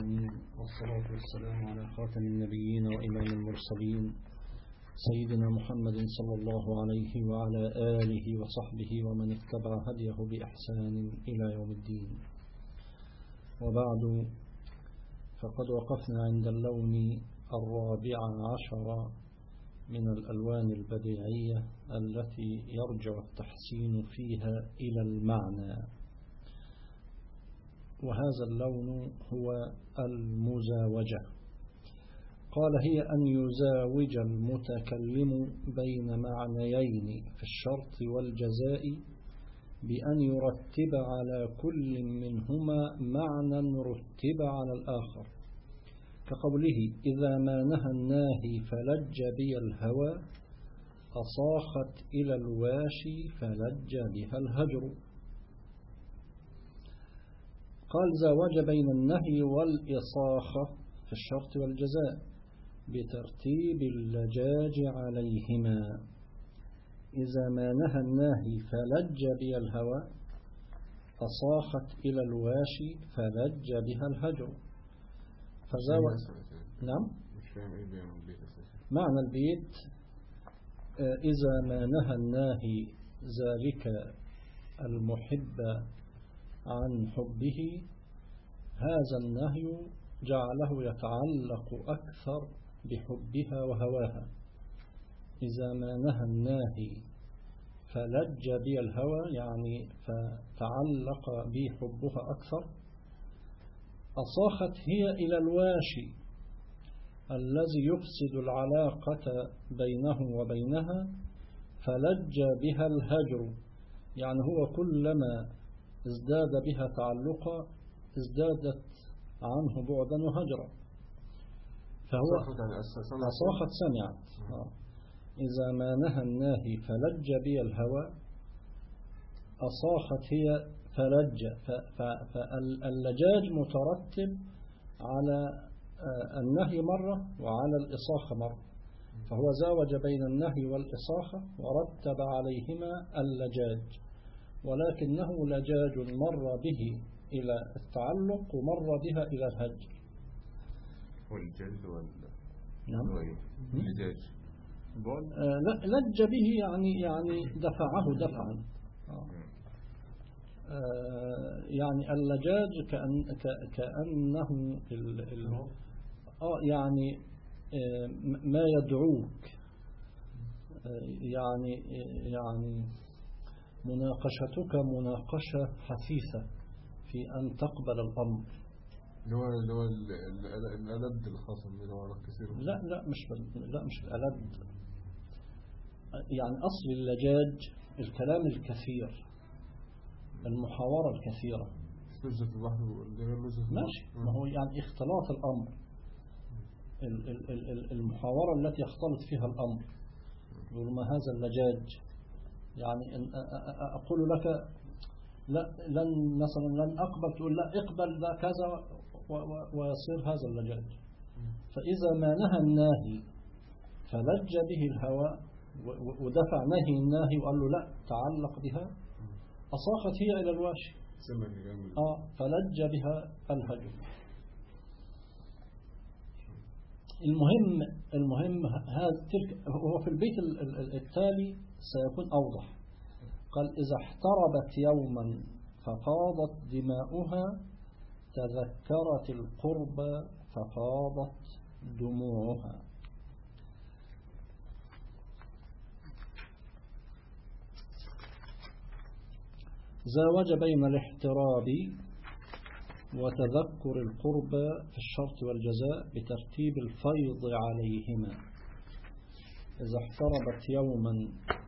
العالمين والصلاة والسلام على خاتم النبيين وإمام المرسلين سيدنا محمد صلى الله عليه وعلى آله وصحبه ومن اتبع هديه بإحسان إلى يوم الدين وبعد فقد وقفنا عند اللون الرابع عشر من الألوان البديعية التي يرجع التحسين فيها إلى المعنى وهذا اللون هو المزاوجة قال هي أن يزاوج المتكلم بين معنيين في الشرط والجزاء بأن يرتب على كل منهما معنى رتب على الآخر كقوله إذا ما نهى الناهي فلج بي الهوى أصاخت إلى الواشي فلج بها الهجر قال زاوج بين النهي والإصاخة في الشرط والجزاء بترتيب اللجاج عليهما إذا ما نهى الناهي فلج بها الهوى أصاخت إلى الواشي فلج بها الهجر فزاوج نعم مش فاهم ايه بيعمل البيت معنى البيت إذا ما نهى الناهي ذلك المحب عن حبه هذا النهي جعله يتعلق أكثر بحبها وهواها إذا ما نهى الناهي فلج بي الهوى يعني فتعلق بي حبها أكثر أصاخت هي إلى الواشي الذي يفسد العلاقة بينه وبينها فلج بها الهجر يعني هو كلما ازداد بها تعلقا ازدادت عنه بعدا وهجرا فهو أصاخت سمعت إذا ما نهى الناهي فلج بي الهوى أصاخت هي فلج فاللجاج مترتب على النهي مرة وعلى الإصاخة مرة فهو زاوج بين النهي والإصاخة ورتب عليهما اللجاج ولكنه لجاج مر به إلى التعلق ومر بها إلى الهجر والجلد وال نعم اللجاج آه لج به يعني يعني دفعه دفعا آه. آه يعني اللجاج كأن كأنه ال ال آه يعني آه ما يدعوك آه يعني يعني مناقشتك مناقشة حثيثة في أن تقبل الأمر اللي هو اللي هو الألد الخصم اللي هو كثير لا لا مش لا مش الألد يعني أصل اللجاج الكلام الكثير المحاورة الكثيرة لزة البحر غير لزة ماشي ما هو يعني اختلاط الأمر المحاورة التي يختلط فيها الأمر يقول ما هذا اللجاج يعني إن أقول لك لا لن مثلا لن أقبل تقول لا اقبل ذا كذا ويصير هذا اللجاج فإذا ما نهى الناهي فلج به الهوى ودفع نهي الناهي وقال له لا تعلق بها أصاخت هي إلى الواشي آه فلج بها الهجر المهم المهم هذا تلك هو في البيت التالي سيكون أوضح قال إذا احتربت يوما ففاضت دماؤها تذكرت القرب ففاضت دموعها زاوج بين الاحتراب وتذكر القرب في الشرط والجزاء بترتيب الفيض عليهما إذا احتربت يوما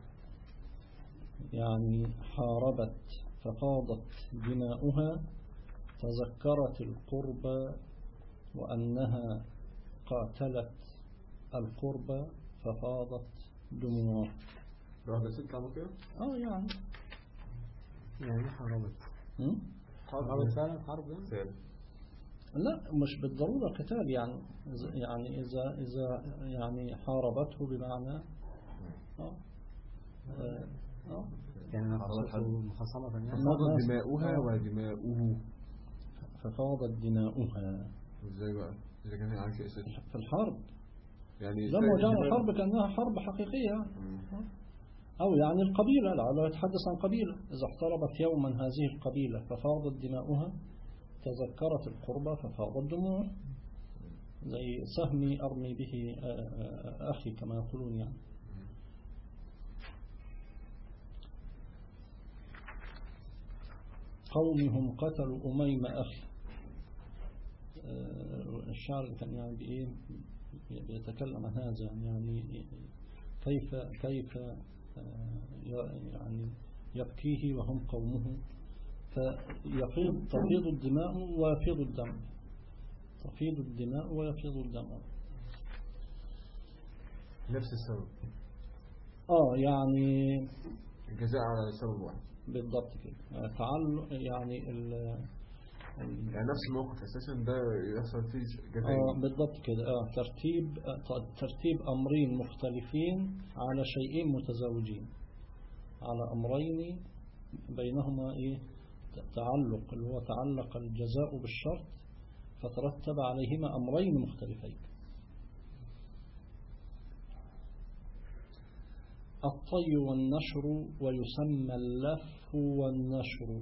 يعني حاربت ففاضت دماؤها تذكرت القرب وأنها قاتلت القرب ففاضت دموعها واحدة ست عمل كده؟ اه يعني يعني حاربت هم؟ حاربت فعلا حرب يعني؟ لا مش بالضرورة قتال يعني إذا- يعني إذا إذا يعني حاربته بمعنى اه اه آه. يعني حاربت حد. مخاصمة يعني ما- فاضت دماؤها ودماؤه ففاضت دماؤها ازاي بقى اذا كان هي عايشه اساسا في الحرب يعني لما إزاي- جاء إزاي- الحرب كأنها حرب حقيقية مم. أو يعني القبيلة لعله يتحدث عن قبيلة إذا احتربت يوما هذه القبيلة ففاضت دماؤها تذكرت القربى ففاضت دموعه زي سهمي أرمي به آه، آه، أخي كما يقولون يعني قومهم قتلوا أميم أخي آه، الشعر اللي كان يعني بإيه بيتكلم عن هذا يعني كيف كيف آه، يعني يبكيه وهم قومه فيفيض تفيض الدماء ويفيض الدم تفيض الدماء ويفيض الدم نفس السبب اه يعني الجزاء على سبب واحد بالضبط كده تعلق يعني ال ال- يعني نفس الموقف اساسا ده يحصل فيه جزاء اه بالضبط كده اه ترتيب آه، ت- ترتيب امرين مختلفين على شيئين متزاوجين على امرين بينهما ايه ت- تعلق اللي هو تعلق الجزاء بالشرط فترتب عليهما امرين مختلفين الطي والنشر ويسمى اللف والنشر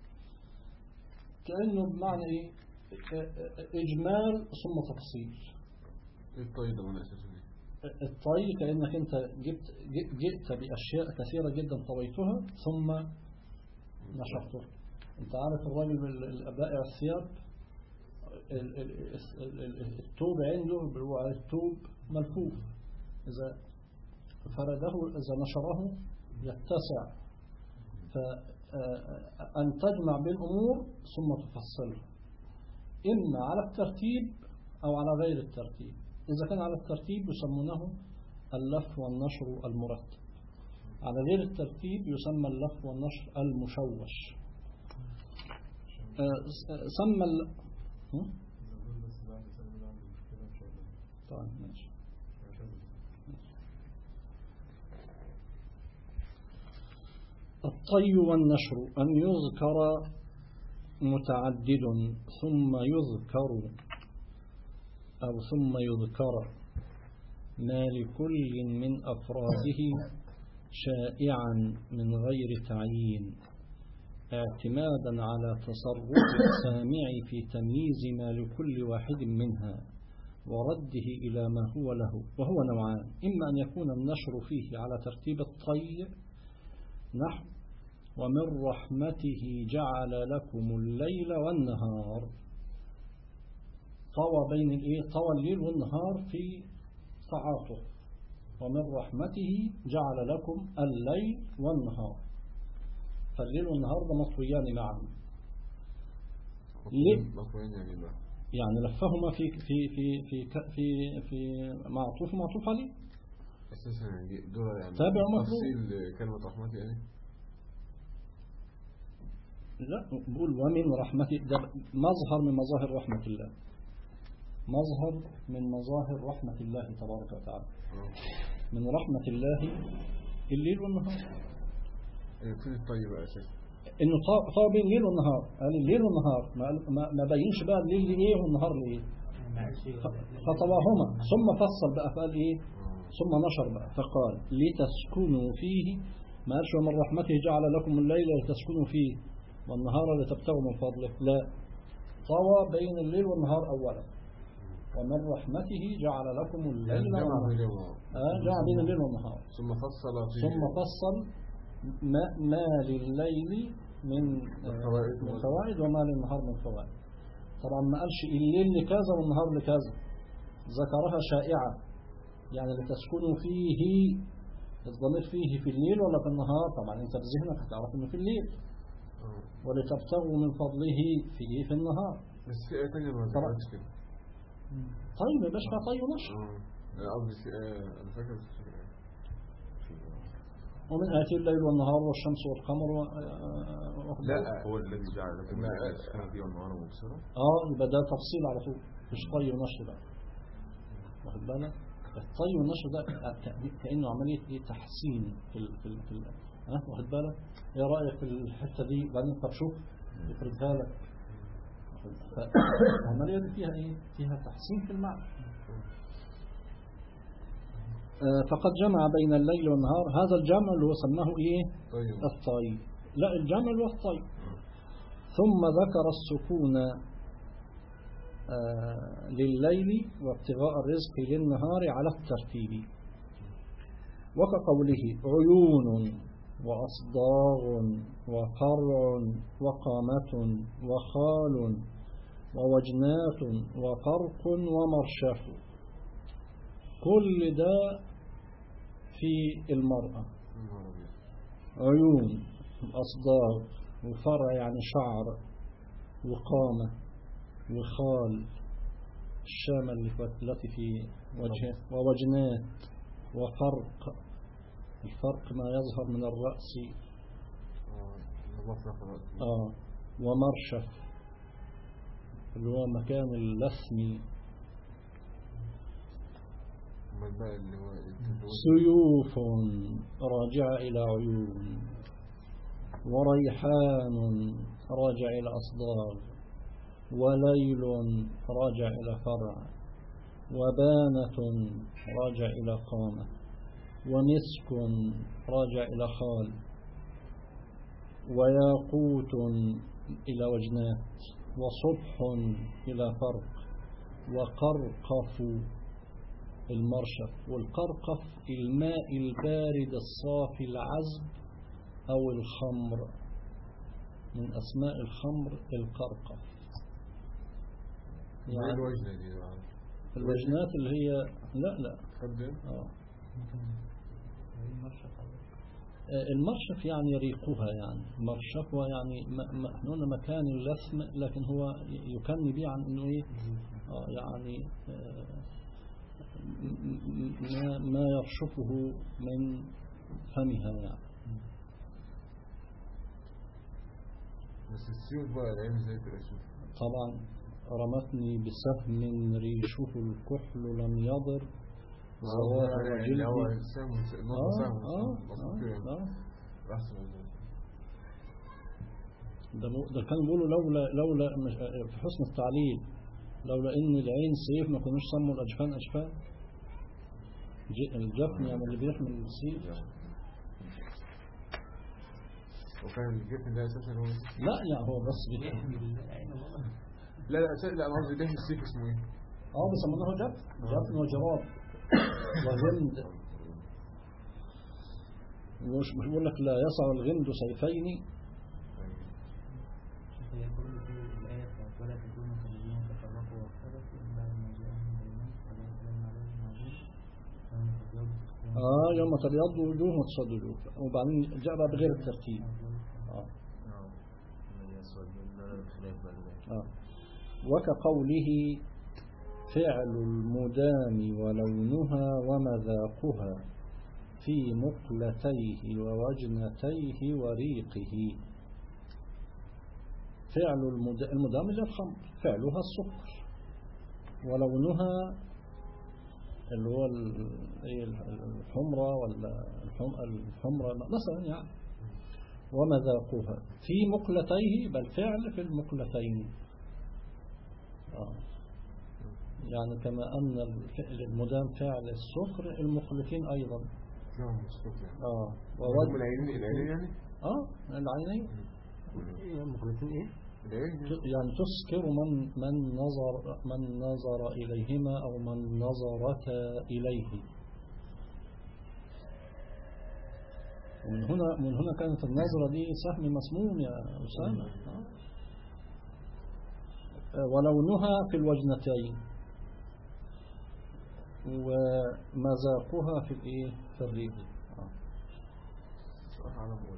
كأنه بمعنى إيه إجمال ثم تفصيل ايه الطيب ده من اساسا دي الطي كأنك أنت جبت جئت بأشياء كثيرة جدا طويتها ثم نشرتها أنت عارف الراجل ال- ال- بائع الثياب ال- ال- ال- ال- التوب عنده اللي هو التوب ملفوف إذا فرده إذا نشره يتسع فأن تجمع بين الأمور ثم تفصلها إما على الترتيب أو على غير الترتيب إذا كان على الترتيب يسمونه اللف والنشر المرتب على غير الترتيب يسمى اللف والنشر المشوش آه، س- آه، سمى ال... هم؟ طيب ماشي الطي والنشر أن يذكر متعدد ثم يذكر أو ثم يذكر ما لكل من أفراده شائعا من غير تعيين اعتمادا على تصرف السامع في تمييز ما لكل واحد منها ورده إلى ما هو له وهو نوعان إما أن يكون النشر فيه على ترتيب الطي نحو ومن رحمته جعل لكم الليل والنهار طوى بين الايه طوى الليل والنهار في تعاطف ومن رحمته جعل لكم الليل والنهار فالليل والنهار ده مطويان معا ليه؟ مطوين يعني إيه بقى يعني لفهما في في في في ك- في في معطوف معطوف عليه اساسا يعني دول يعني تابع مطلوب. تفصيل كلمة رحمتي يعني لا بقول ومن رحمته ده مظهر من مظاهر رحمة الله مظهر من مظاهر رحمة الله تبارك وتعالى اه من رحمة الله الليل والنهار ايه فين الطيب بقى اساسا انه طا- طا بين الليل والنهار قال الليل والنهار ما, قال- ما, ما بينش بقى الليل لايه والنهار لايه ف- فطواهما ثم فصل بقى فقال ايه اه ثم نشر بقى فقال لتسكنوا فيه ما قالش ومن رحمته جعل لكم الليل لتسكنوا فيه والنهار لتبتغوا من فضله لا طوى بين الليل والنهار أولا ومن رحمته جعل لكم الليل جمع والنهار بين يوم آه جمع بين الليل والنهار ثم فصل في ثم فصل ما, ما لليل من آه، فوائد من وال- فوائد وما للنهار من فوائد طبعا ما قالش الليل لكذا والنهار لكذا ذكرها شائعة يعني لتسكنوا فيه الضمير فيه في الليل ولا في النهار طبعا انت بذهنك هتعرف انه في الليل اه. ولتبتغوا من فضله فيه في النهار بس في آية تانية ما طبعا. ذكرتش كده طيب يا باشا طيب ونشر اه لا، قصدي في آية أنا فاكر بس مش فاكر آية. ومن آتي الليل والنهار والشمس والقمر و... آه، واخد بالك؟ لا هو الذي جعل لكم لا. الليل سكنا فيه والنهار مبصرا اه يبقى ده تفصيل على طول مش طي ونشر بقى واخد بالك الطي والنشر ده ك- كانه عمليه ايه تحسين في ال في ال في ال ها واخد بالك ايه رايك في الحته دي بعدين طب شوف يفردها لك فالعملية دي فيها إيه؟ فيها تحسين في المعنى آه، فقد جمع بين الليل والنهار هذا الجمع اللي هو سماه إيه طيب الطيب لا الجمع والطيب ثم ذكر السكون آه، لليل وابتغاء الرزق للنهار على الترتيب وكقوله عيون وأصداغ وقرع وقامة وخال ووجنات وفرق ومرشف كل ده في المرأة نهار أبيض. عيون أصداغ وفرع يعني شعر وقامة وخال الشامة اللي في- التي في وجهه ووجنات وفرق الفرق ما يظهر من الرأس آه، المفرق الرأسي. آه ومرشف اللي هو مكان اللثم أمال بقى اللي هو اللي هو سيوف راجعة إلى عيون وريحان راجع إلى أصدار وليل راجع إلى فرع وبانة راجع إلى قامة ومسك راجع إلى خال وياقوت إلى وجنات وصبح إلى فرق وقرقف المرشف والقرقف الماء البارد الصافي العذب أو الخمر من أسماء الخمر القرقف ايه يعني الوجنة دي بقى؟ الوجنات اللي هي لا لا قدم آه. آه، المرشف يعني ريقها يعني مرشفها يعني م- م- إحنا قلنا مكان اللثم لكن هو يكني به عن انه ايه آه يعني آه، م- م- ما, ما يرشفه من فمها يعني بس السيوف بقى العين ازاي تبقى سيوف طبعا رمتني بسهم ريشه الكحل لم يضر ظواهر اللي هو جلدي سهم آه نص سهم آه مظبوط كده آه آه. احسن والله. ده, بو- ده كانوا بيقولوا لولا لولا مش في حسن التعليل لولا ان العين سيف ما كانوش سموا الاجفان اجفان ج- الجفن يعني اللي بيحمل السيف وكان الجفن ده اساسا هو لا يعني هو بس بيحمل لا لا أساسا لا انا قصدي ده السيف اسمه ايه؟ اه بيسمونه جفن جفن وجراب وغمد مش مش بيقول لك لا يسع الغمد سيفين هي كل دي الآية بتاعت ولا تكونوا كالذين تفرقوا واختلفوا من بعد ما جاءهم البينات ولا يعلم عليهم عظيم فهم تجاوز اه يوم تبيض وجوه وتصد وجوه وبعدين جاء بقى بغير الترتيب اه آه. وكقوله فعل المدام ولونها ومذاقها في مقلتيه ووجنتيه وريقه فعل المد- المدام اللي هي الخمر فعلها السكر ولونها اللي هو ال- إيه الحمرة ولا الحم- الحمرة مثلا يعني ومذاقها في مقلتيه بل فعل في المقلتين آه. يعني كما أن الفعل المدام فعل السكر المقلتين أيضا نعم مظبوط يعني آه هم ووجه العينين العينين يعني؟ آه العينين ايه مخلطين ايه العين يعني تسكر من من نظر من نظر إليهما أو من نظرك إليه ومن هنا من هنا كانت النظرة دي سهم مسموم يا أسامة آه. آه، ولونها في الوجنتين ومذاقها في الايه في الريق آه. صراحة على موي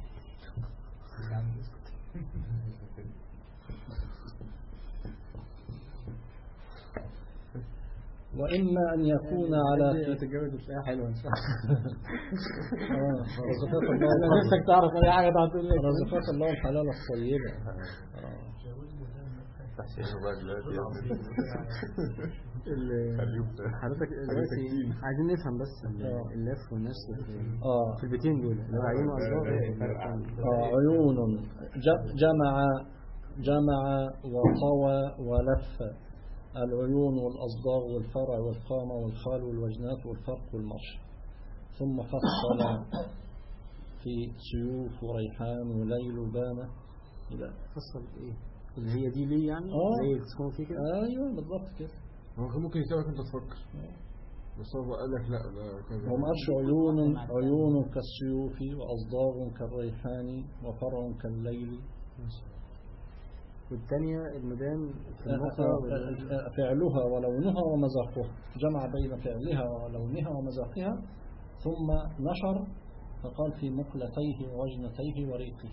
وإما أن يكون على تتجوز تلاقيها حلوه ان شاء آه، رزقات الله الله نفسك تعرف اي حاجه هتقول لك رزقات الله الحلال الطيبة آه. تحسين بقى دلوقتي يا ابني. ال- خليك- حضرتك دلوقتي عايزين نفهم بس ال- اللف والنشر في آه. في البيتين دول اللي هو عيون وأصدار آه، عيون ج- جمع جمع وطوى ولف العيون والأصداغ والفرع والقامة والخال والوجنات والفرق والمرش ثم فصل في سيوف وريحان وليل وبانة إلى فصل ايه اللي هي دي ليه يعني آه. زي اللي تكون فيه كده أيوة بالضبط كده هو كان ممكن يسيبك انت تفكر بس هو قال لك لا ده كذا وما قالش عيون عيون كالسيوف وأصداغ كالريحان وفرع كالليل والتانية المدام في النقطة وال- فعلها ولونها ومذاقها جمع بين فعلها ولونها ومذاقها ثم نشر فقال في مقلتيه ووجنتيه وريقه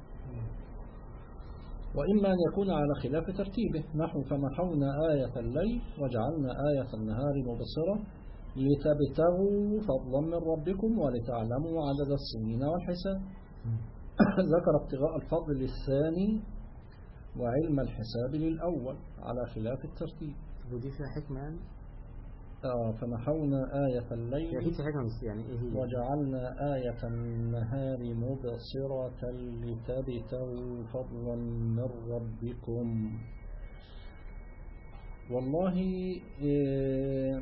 وإما أن يكون على خلاف ترتيبه نحو فمحونا آية الليل وجعلنا آية النهار مبصرة لتبتغوا فضلا من ربكم ولتعلموا عدد السنين والحساب ذكر ابتغاء الفضل للثاني وعلم الحساب للأول على خلاف الترتيب ودي فيها حكمة يعني آه فمحونا آية هي الليل أكيد في حكمة بس يعني ايه هي وجعلنا آية النهار مبصرة لتبتغوا فضلا من ربكم والله إيه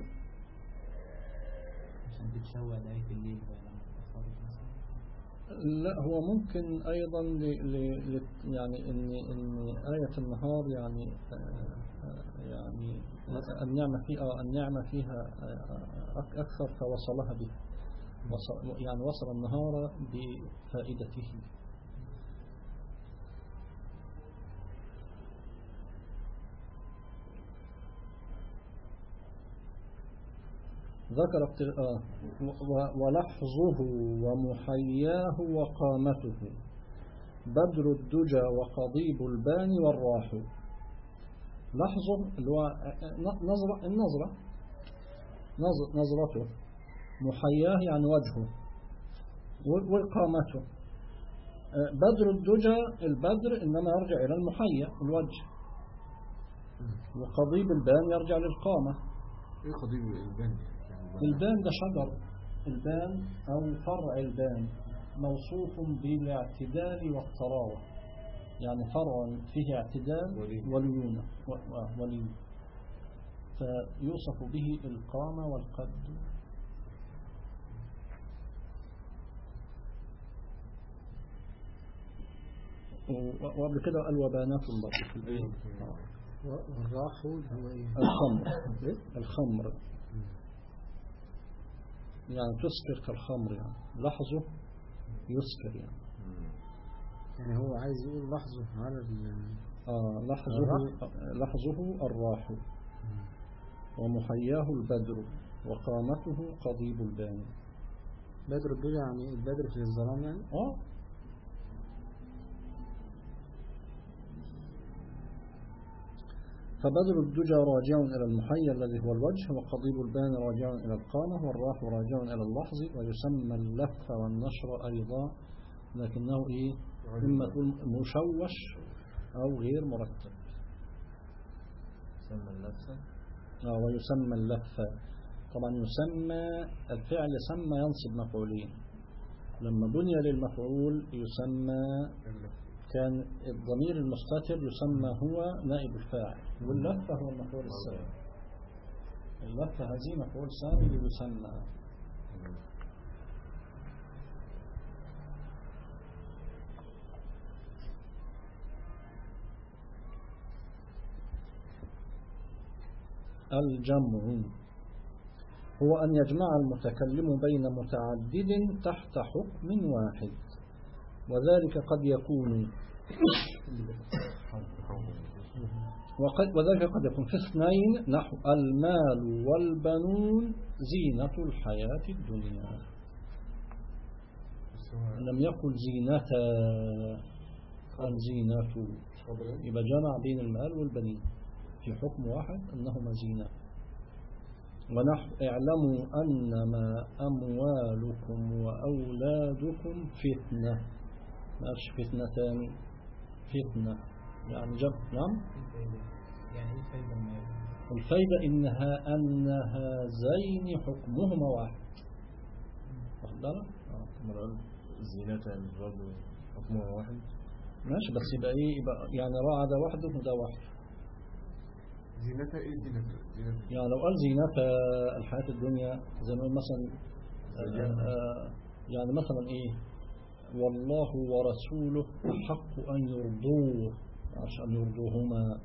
عشان بتشوه آية الليل بقى لما تتفرج مثلا لا هو ممكن أيضا ل ل ل يعني إن إن آية النهار يعني آه، آه، يعني النعمة فيها آه، النعمة فيها آه، أك- أكثر فوصلها به وصل يعني وصل النهار بفائدته ذكر ابت- آه، و- ولحظه ومحياه وقامته بدر الدجى وقضيب البان والراح لحظه اللي هو ن- نظرة النظرة نظ- نظرته محياه يعني وجهه و- وقامته آه، بدر الدجى البدر إنما يرجع إلى المحيا الوجه وقضيب البان يرجع للقامة ايه قضيب البان يعني البان ده شجر البان أو فرع البان موصوف بالاعتدال والطراوة يعني فرع فيه اعتدال ولين. وليونة و- و- ولين فيوصف به القامة والقد و- وقبل كده قال وبانات برضه في البيت والراح اللي هو ايه الخمر الخمر يعني تسكر كالخمر يعني لحظه يسكر يعني يعني هو عايز يقول لحظه على ال آه لحظه لحظه الراح ومحياه البدر وقامته قضيب البان بدر الدجى يعني إيه؟ البدر في الظلام يعني اه فبدر الدجى راجع إلى المحيا الذي هو الوجه وقضيب البان راجع إلى القامة والراح راجع إلى اللحظ ويسمى اللف والنشر أيضا لكنه إيه إما تقول مشوش أو غير مرتب سمى اللبسة آه ويسمى اللف طبعا يسمى الفعل سمى ينصب مفعولين لما بني للمفعول يسمى كان الضمير المستتر يسمى هو نائب الفاعل واللفة هو المفعول الثاني اللفة هذه مفعول ثاني يسمى الجمع هو أن يجمع المتكلم بين متعدد تحت حكم واحد وذلك قد يكون وقد وذلك قد يكون في اثنين نحو المال والبنون زينة الحياة الدنيا بس هو لم يقل زينة قال زينة خبرين يبقى جمع بين المال والبنين في حكم واحد أنهما زينة ونحو اعلموا أنما أموالكم وأولادكم فتنة ما قالش فتنتان فتنة يعني جمع نعم ايه الفايدة؟ يعني ايه الفايدة لما يبقى الفايدة إنها أن هذين حكمهما واحد واخد بالك؟ آه. مرة زينة برضه حكمها واحد ماشي بس يبقى ايه يبقى يعني راعى ده وحده وده وحده زينتها ايه زينتها زينتها يعني لو قال زينة الحياة الدنيا زي ما نقول مثلا آه، آه، يعني مثلا ايه والله ورسوله أحق أن يرضوه عشان يرضوهما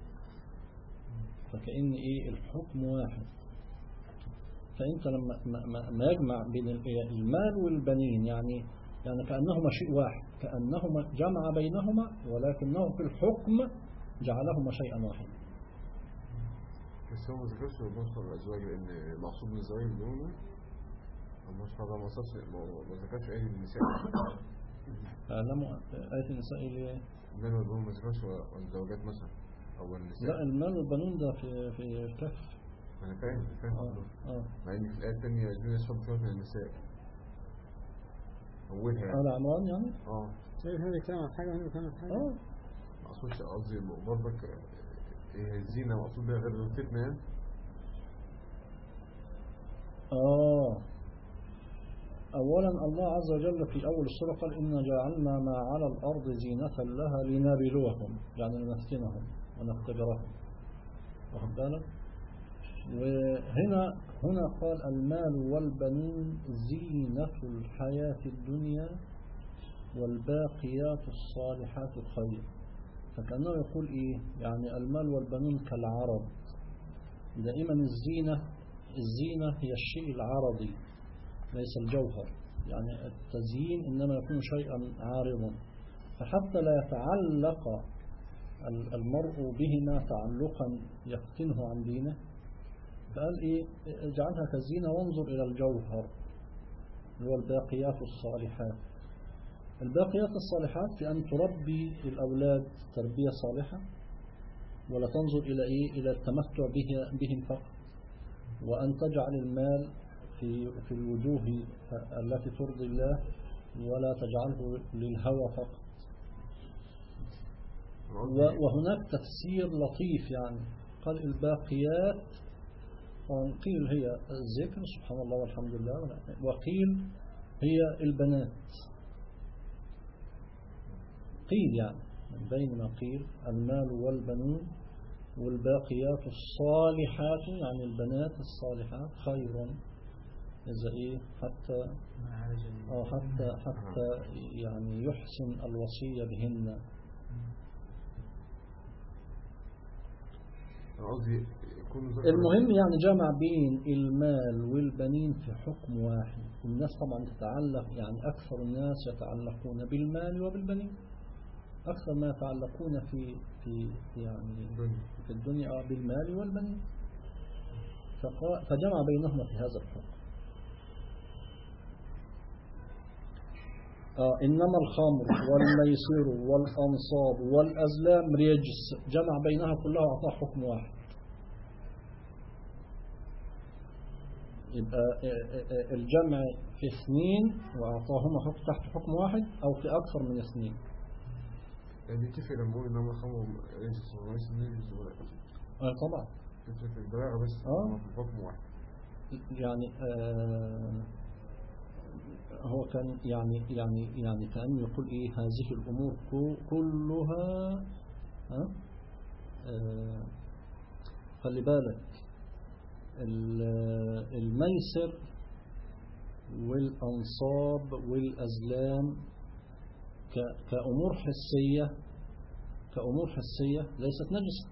فكأن ايه الحكم واحد فأنت لما ما- ما- ما يجمع بين ال- المال والبنين يعني يعني كأنهما شيء واحد كأنهما جمع بينهما ولكنه في الحكم جعلهما شيئا واحدا بس هو ما ذكرش مصدر الأزواج لأن مقصود من الزواج دول مش هذا ما وصلش ما ما ذكرش أي النساء اعلموا آية النساء اللي المال والبنون ما ذكرش الزوجات مثلا أو النساء لا المال والبنون ده في في الكهف أنا فاهم فاهم اه اه مع إن في الآية الثانية الدنيا يشرب شوية من النساء أولها يعني آل عمران يعني اه شايف هنا بيتكلم عن حاجة وهنا بيتكلم عن حاجة اه ما أقصدش قصدي برضك إيه الزينة مقصود بيها غير الفتنة يعني اه اولا الله عز وجل في اول السورة قال إنا جعلنا ما على الارض زينة لها لنبلوهم يعني لنفتنهم ونختبرهم واخد بالك وهنا هنا قال المال والبنون زينة الحياة الدنيا والباقيات الصالحات خير فكأنه يقول إيه يعني المال والبنون كالعرض دائما الزينة الزينة هي الشيء العرضي ليس الجوهر يعني التزيين إنما يكون شيئا عارضا فحتى لا يتعلق ال- المرء بهما تعلقا يفتنه عن دينه فقال إيه اجعلها كزينة وانظر إلى الجوهر اللي هو الباقيات الصالحات الباقيات الصالحات في أن تربي الأولاد تربية صالحة ولا تنظر إلى إيه إلى التمتع به بهم فقط وأن تجعل المال في في الوجوه التي ترضي الله ولا تجعله للهوى فقط و- وهناك تفسير لطيف يعني قال الباقيات وقيل هي الذكر سبحان الله والحمد لله ولا- وقيل هي البنات قيل يعني من بين ما قيل المال والبنون والباقيات الصالحات يعني البنات الصالحات خير إذا إيه حتى ما عالج ال- أو حتى حتى يعني يحسن الوصية بهن أنا قصدي يكون ذكر المهم يعني جمع بين المال والبنين في حكم واحد الناس طبعا تتعلق يعني أكثر الناس يتعلقون بالمال وبالبنين أكثر ما يتعلقون في في في يعني الدنيا في الدنيا آه بالمال والبنين فقا- فجمع بينهما في هذا الحكم آه إنما الخمر والميسر والأنصاب والأزلام رجس جمع بينها كلها وأعطاه حكم واحد يبقى آه، آه، آه، الجمع في اثنين وأعطاهما حكم تحت حكم واحد أو في أكثر من اثنين يعني تفرق لما نقول إنما خمر رجس وليس نجس ولا آه طبعا تفرق في البلاغة بس آه. ما في الحكم واحد يعني آه هو كان يعني يعني يعني كأنه يقول إيه هذه الأمور كو- كلها ها آه خلي بالك ال- الميسر والأنصاب والأزلام ك- كأمور حسية كأمور حسية ليست نجسة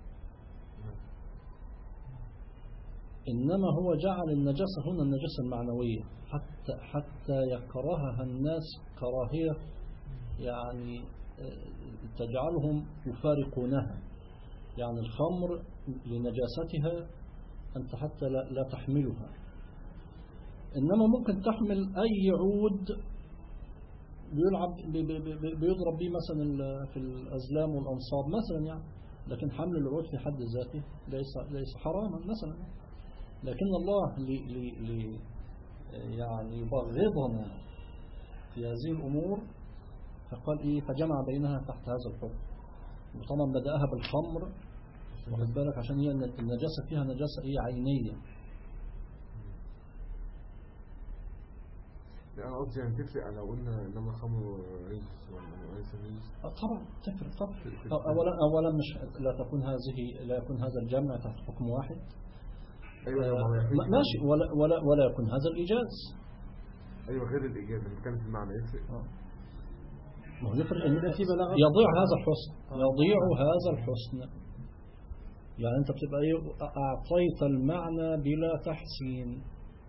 إنما هو جعل النجاسة هنا النجاسة المعنوية حتى حتى يكرهها الناس كراهية يعني آه، تجعلهم يفارقونها يعني الخمر لنجاستها أنت حتى لا, لا تحملها إنما ممكن تحمل أي عود بيلعب بي- بي- بي- بيضرب به مثلا ال- في الأزلام والأنصاب مثلا يعني لكن حمل العود في حد ذاته ليس ليس حراما مثلا لكن الله لي لي لي يعني يبغضنا في هذه الأمور فقال إيه فجمع بينها تحت هذا الحكم وطبعا بدأها بالخمر واخد بالك عشان هي النجاسة فيها نجاسة إيه عينية لا أنا قصدي يعني تفرق لو قلنا إنما الخمر رجس ولا ليس رجس آه، طبعا تفرق طبعا أو- أولا أولا مش لا تكون هذه لا يكون هذا الجمع تحت حكم واحد أيوة آه، ما هو يحتاج- ما- ماشي ولا ولا ولا يكون هذا الإيجاز أيوة غير الإجابة اللي كان في المعنى يفرق ما هو يفرق إن في بلاغة يضيع هذا الحسن يضيع هذا الحسن يعني أنت بتبقى إيه أعطيت المعنى بلا تحسين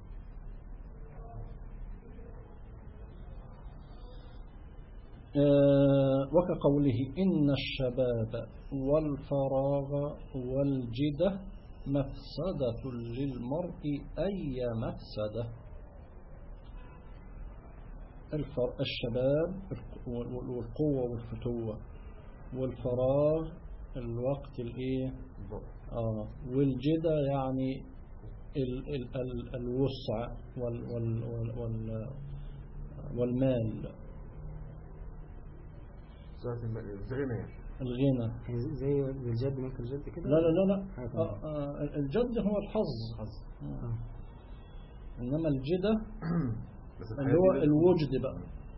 آه، وكقوله إن الشباب والفراغ والجدة مفسدة للمرء أي مفسدة الفر... الشباب وال- وال- والقوة والفتوة والفراغ الوقت الايه آه والجدة يعني ال... ال... ال... الوسع وال... وال... وال... وال... والمال ساعة المال الغنى يعني الغنى يعني زي الجد ممكن الجد كده لا لا لا لا حاجة آه آه الجد هو الحظ آه. إنما الجدة بس اللي هو الوجد بقى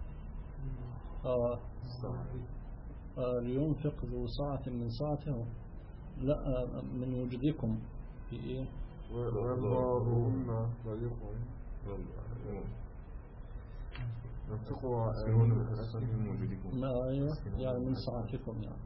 آه آه لينفق ذو سعة من سعته لا آه من وجدكم في إيه ويضارهن صديقهم ينفقوا يسكنون الأسفل من وجودكم ما أيوة يعني من سعتكم يعني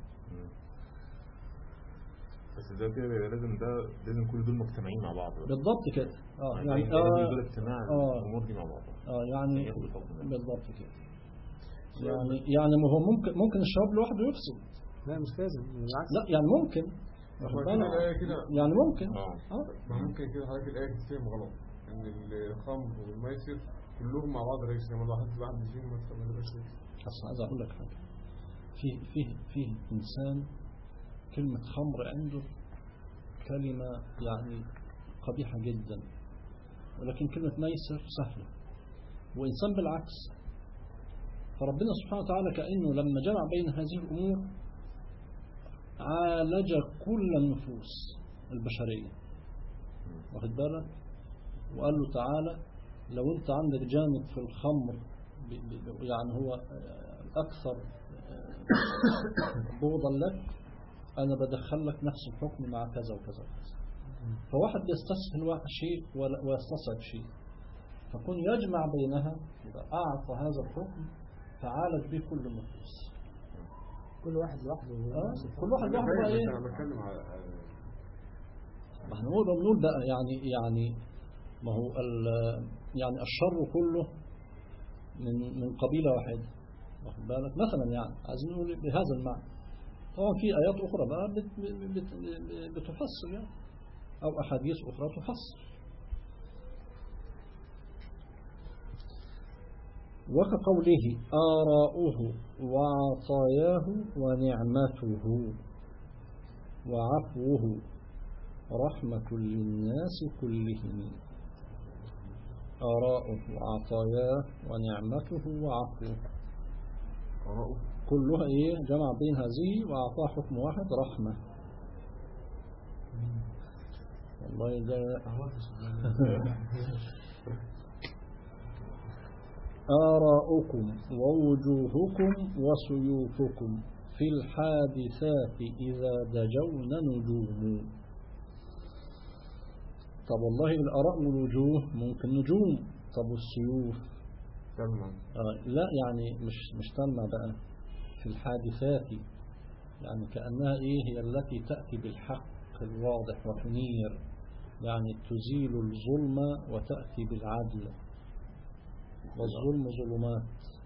بس ده كده بيبقى لازم ده لازم كل دول مجتمعين مع بعض بالضبط كده اه يعني يعني لازم دول آه اجتماع آه. الأمور دي مع بعض آه يعني ياخد الحكم. بالضبط كده يعني يعني ما هو ممكن ممكن الشباب لوحده يفسد لا مش لازم بالعكس لا يعني ممكن واخد هو كده بالك؟ الآية كده يعني ممكن اه اه ما ممكن كده حضرتك الآية تتفهم غلط إن الخمر والميسر كلهم مع بعض رئيس لما الواحد الواحد فيهم ما تبقاش رئيس بس عايز اقول لك حاجه في في في انسان كلمه خمر عنده كلمه يعني قبيحه جدا ولكن كلمه ميسر سهله وانسان بالعكس فربنا سبحانه وتعالى كانه لما جمع بين هذه الامور عالج كل النفوس البشريه واخد بالك وقال له تعالى لو انت عندك جانب في الخمر ب- ب- يعني هو آه، اكثر آه، بغضا لك انا بدخل لك نفس الحكم مع كذا وكذا وكذا فواحد يستسهل واحد شيء ولا- ويستصعب شيء فكون يجمع بينها يبقى اعطى هذا الحكم فعالج به كل النفوس كل واحد لوحده آه، كل واحد لوحده بقى ايه أنا بتكلم على ما احنا نقول بنقول بقى يعني يعني ما هو ال- يعني الشر كله من من قبيلة واحدة واخد بالك مثلا يعني عايزين نقول بهذا المعنى طبعا في آيات أخرى بقى بت بت بتفسر يعني أو أحاديث أخرى تفسر وكقوله آراؤه وعطاياه ونعمته وعفوه رحمة للناس كلهم آراؤه وعطاياه ونعمته وعفوه آراءه كلها إيه جمع بين هذه وأعطاه حكم واحد رحمة والله ده آراؤكم ووجوهكم وسيوفكم في الحادثات إذا دجون نجوم طب والله الآراء والوجوه ممكن نجوم طب والسيوف تمام آه لا يعني مش مش تلمع بقى في الحادثات يعني كأنها إيه هي التي تأتي بالحق الواضح وتنير يعني تزيل الظلم وتأتي بالعدل والظلم ظلمات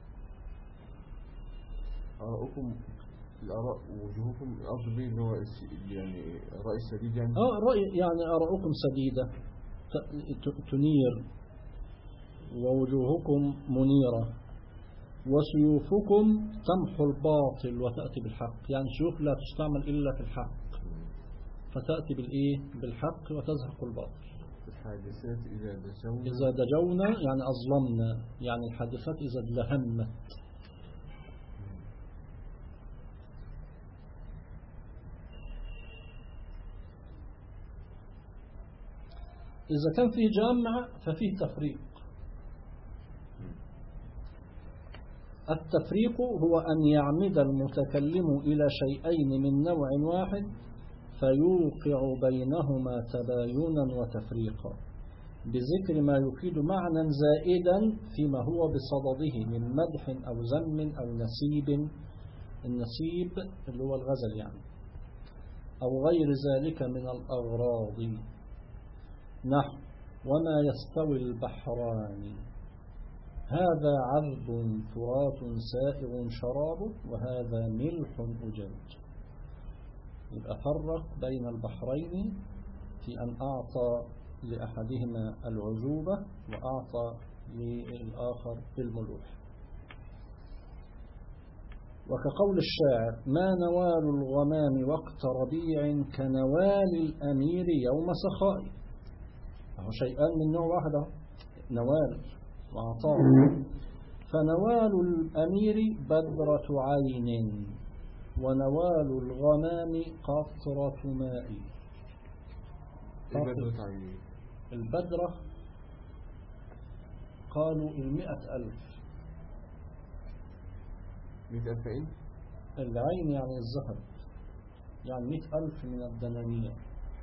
آراءكم الآراء ووجوهكم الأرض بيه اللي هو الس- يعني الرأي السديد يعني آه رأي يعني آراؤكم سديدة ت- ت- تنير ووجوهكم منيرة وسيوفكم تمحو الباطل وتأتي بالحق يعني سيوف لا تستعمل إلا في الحق فتأتي بالإيه بالحق وتزهق الباطل الحادثات إذا دسونا إذا دجونا يعني أظلمنا يعني الحادثات إذا ادلهمت إذا كان فيه جامع ففيه تفريق التفريق هو أن يعمد المتكلم إلى شيئين من نوع واحد فيوقع بينهما تباينا وتفريقا بذكر ما يفيد معنى زائدا فيما هو بصدده من مدح أو ذم أو نسيب النسيب اللي هو الغزل يعني أو غير ذلك من الأغراض نحو وما يستوي البحران هذا عذب فرات سائغ شرابه وهذا ملح أجاج يبقى فرق بين البحرين في أن أعطى لأحدهما العذوبة وأعطى للآخر الملوح وكقول الشاعر ما نوال الغمام وقت ربيع كنوال الأمير يوم سخاء أهو شيئان من نوع واحد أهو. نوال وعطاء فنوال الأمير بدرة عين ونوال الغمام قطرة ماء ايه بدرة عيني البدرة قالوا المئة ألف مئة ألف ايه؟ العين يعني الذهب يعني مئة ألف من الدنانير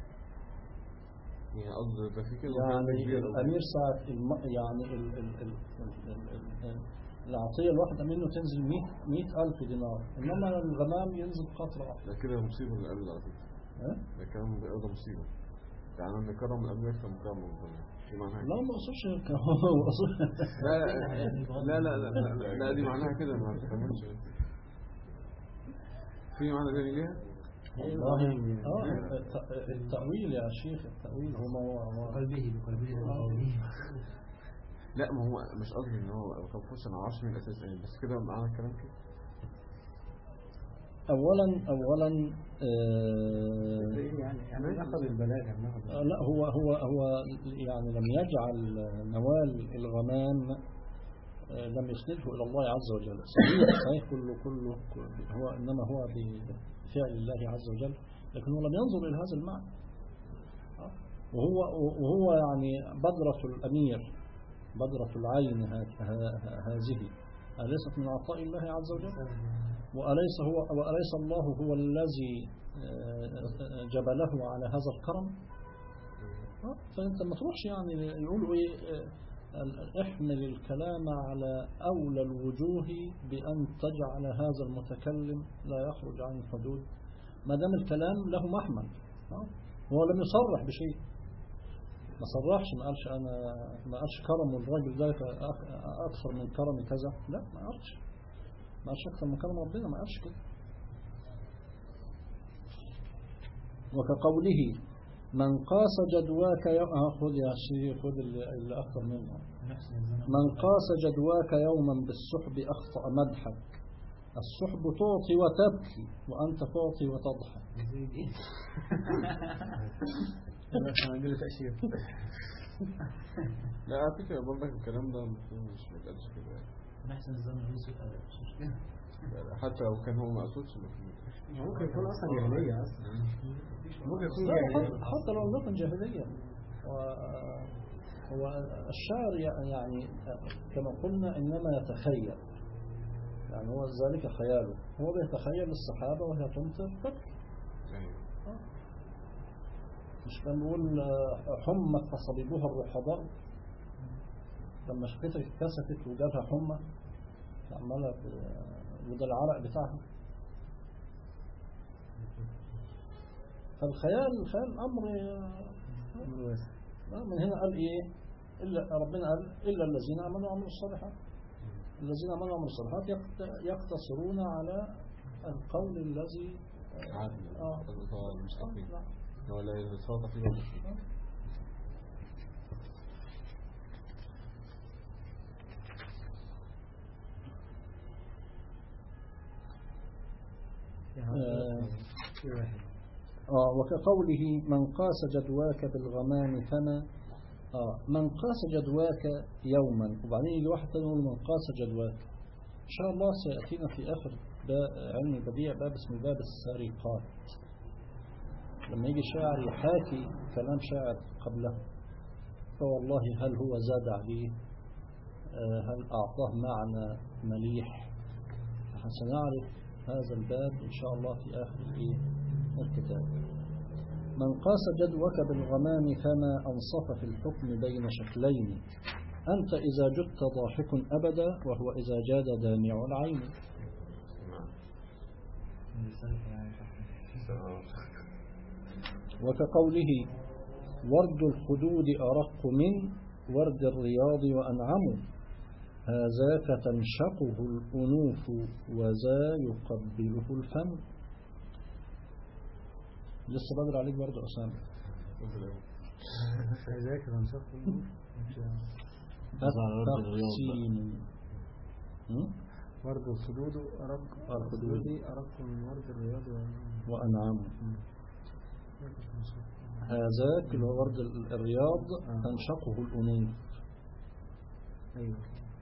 يعني قصد ده في كده يعني كبير. الأمير ساعة الم... يعني ال... ال... ال... ال... ال... ال... العطية الواحدة منه تنزل مئة, مئة ألف دينار إنما الغمام ينزل قطرة واحدة ده كده مصيبة اللي قبل على فكرة ها؟ ده كلام ده مصيبة يعني أن كرم الأمن أكثر من كرم الدنيا دي معناها لا كده. ما أقصدش هيك. هو أقصد لا لا لا لا لا, لا, لا دي معناها كده ما تفهمش في معنى تاني ليها؟ والله آه الت- التأويل يا شيخ التأويل هو هو هو بقلبه بقلبه بقلبه لا ما هو مش قصدي ان هو كان فرصة انا معرفش من الاساس ايه بس كده معنى الكلام كده أولا أولا آه يعني يعني ناخذ البلاغة ناخذ لا هو هو هو يعني لم يجعل نوال الغمام آه، لم يسنده إلى الله عز وجل صحيح صحيح كله كله كله- هو إنما هو بفعل الله عز وجل لكن هو لم ينظر إلى هذا المعنى آه. وهو وهو يعني بدرة الأمير بدرة العين ه- ه- هذه أليست من عطاء الله عز وجل وأليس هو وأليس الله هو الذي آه، جبله على هذا الكرم آه، فأنت ما تروحش يعني يقولوا إيه آه، ال- احمل الكلام على أولى الوجوه بأن تجعل هذا المتكلم لا يخرج عن الحدود ما دام الكلام له محمل آه، هو لم يصرح بشيء ما صرحش ما قالش أنا ما قالش كرم الراجل ده أك- أكثر من كرم كذا لا ما قالش ما قالش أكثر من كرم ربنا ما قالش كده وكقوله من قاس جدواك يوم آه خذ يا شيخ خذ اللي اللي أكثر منه نحسن الزمن من قاس جدواك يوما بالسحب أخطأ مدحك السحب تعطي وتبكي وأنت تعطي وتضحك يزيد إيه أنا أقول تأشير لا على فكرة برضك الكلام ده المفروض مش ما يتقالش كده يعني. نحسن الزمن يوسف على مش مشكلة يعني حتى لو كان هو ما قصدش المفروض ممكن يكون أصلا جاهلية أصلا ممكن يكون لا، جاهلية حتى- حتى لو لم يكن جاهليا و- هو الشاعر يعني كما قلنا إنما يتخيل يعني هو ذلك خياله هو بيتخيل السحابة وهي تمطر تبكي يعني مش كان بيقول آه، حمت فصبيبها الرحضاء لما شفتها اتكسفت وجالها حمى عمالة ب- وده العرق بتاعها فالخيال الخيال أمر آه، آه، من هنا قال إيه إلا ربنا قال إلا الذين آمنوا وعملوا الصالحات الذين آمنوا وعملوا الصالحات يقت- يقتصرون على القول الذي عادي آه. الإطار المستقيم آه، هو لا يتصرف فيه ولا شيء آه، في واحد آه وكقوله من قاس جدواك بالغمام فما آه من قاس جدواك يوما وبعدين يجي واحد تاني يقول من قاس جدواك إن شاء الله سيأتينا في آخر با- علم البديع باب اسمه باب السرقات لما يجي شاعر يحاكي كلام شاعر قبله فوالله هل هو زاد عليه آه، هل أعطاه معنى مليح سنعرف هذا الباب إن شاء الله في آخر الإيه؟ الكتاب من قاس جدوك بالغمام فما أنصف في الحكم بين شكلين أنت إذا جدت ضاحك أبدا وهو إذا جاد دامع العين وكقوله ورد الخدود أرق من ورد الرياض وأنعم هذاك تنشقه الأنوف وذا يقبله الفم لسه بدر عليك برضه أسامة فذاك تنشق التقسيم م? ورد الخدود أرق الخدود. أرق من ورد الرياض و- وأنعم ذاك تنشق. هذاك اللي هو ورد ال- الرياض تنشقه الأنوف أيوه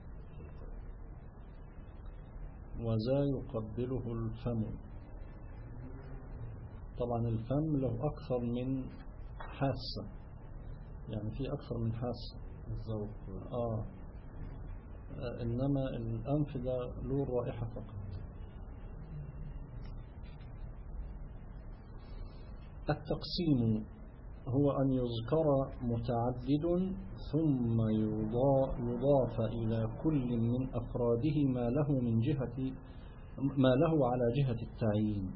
وذا يقبله الفم طبعا الفم له أكثر من حاسة يعني في أكثر من حاسة الذوق آه آه، إنما الأنف ده له الرائحة فقط التقسيم هو أن يذكر متعدد ثم يضا- يضاف إلى كل من أفراده ما له من جهة ما له على جهة التعيين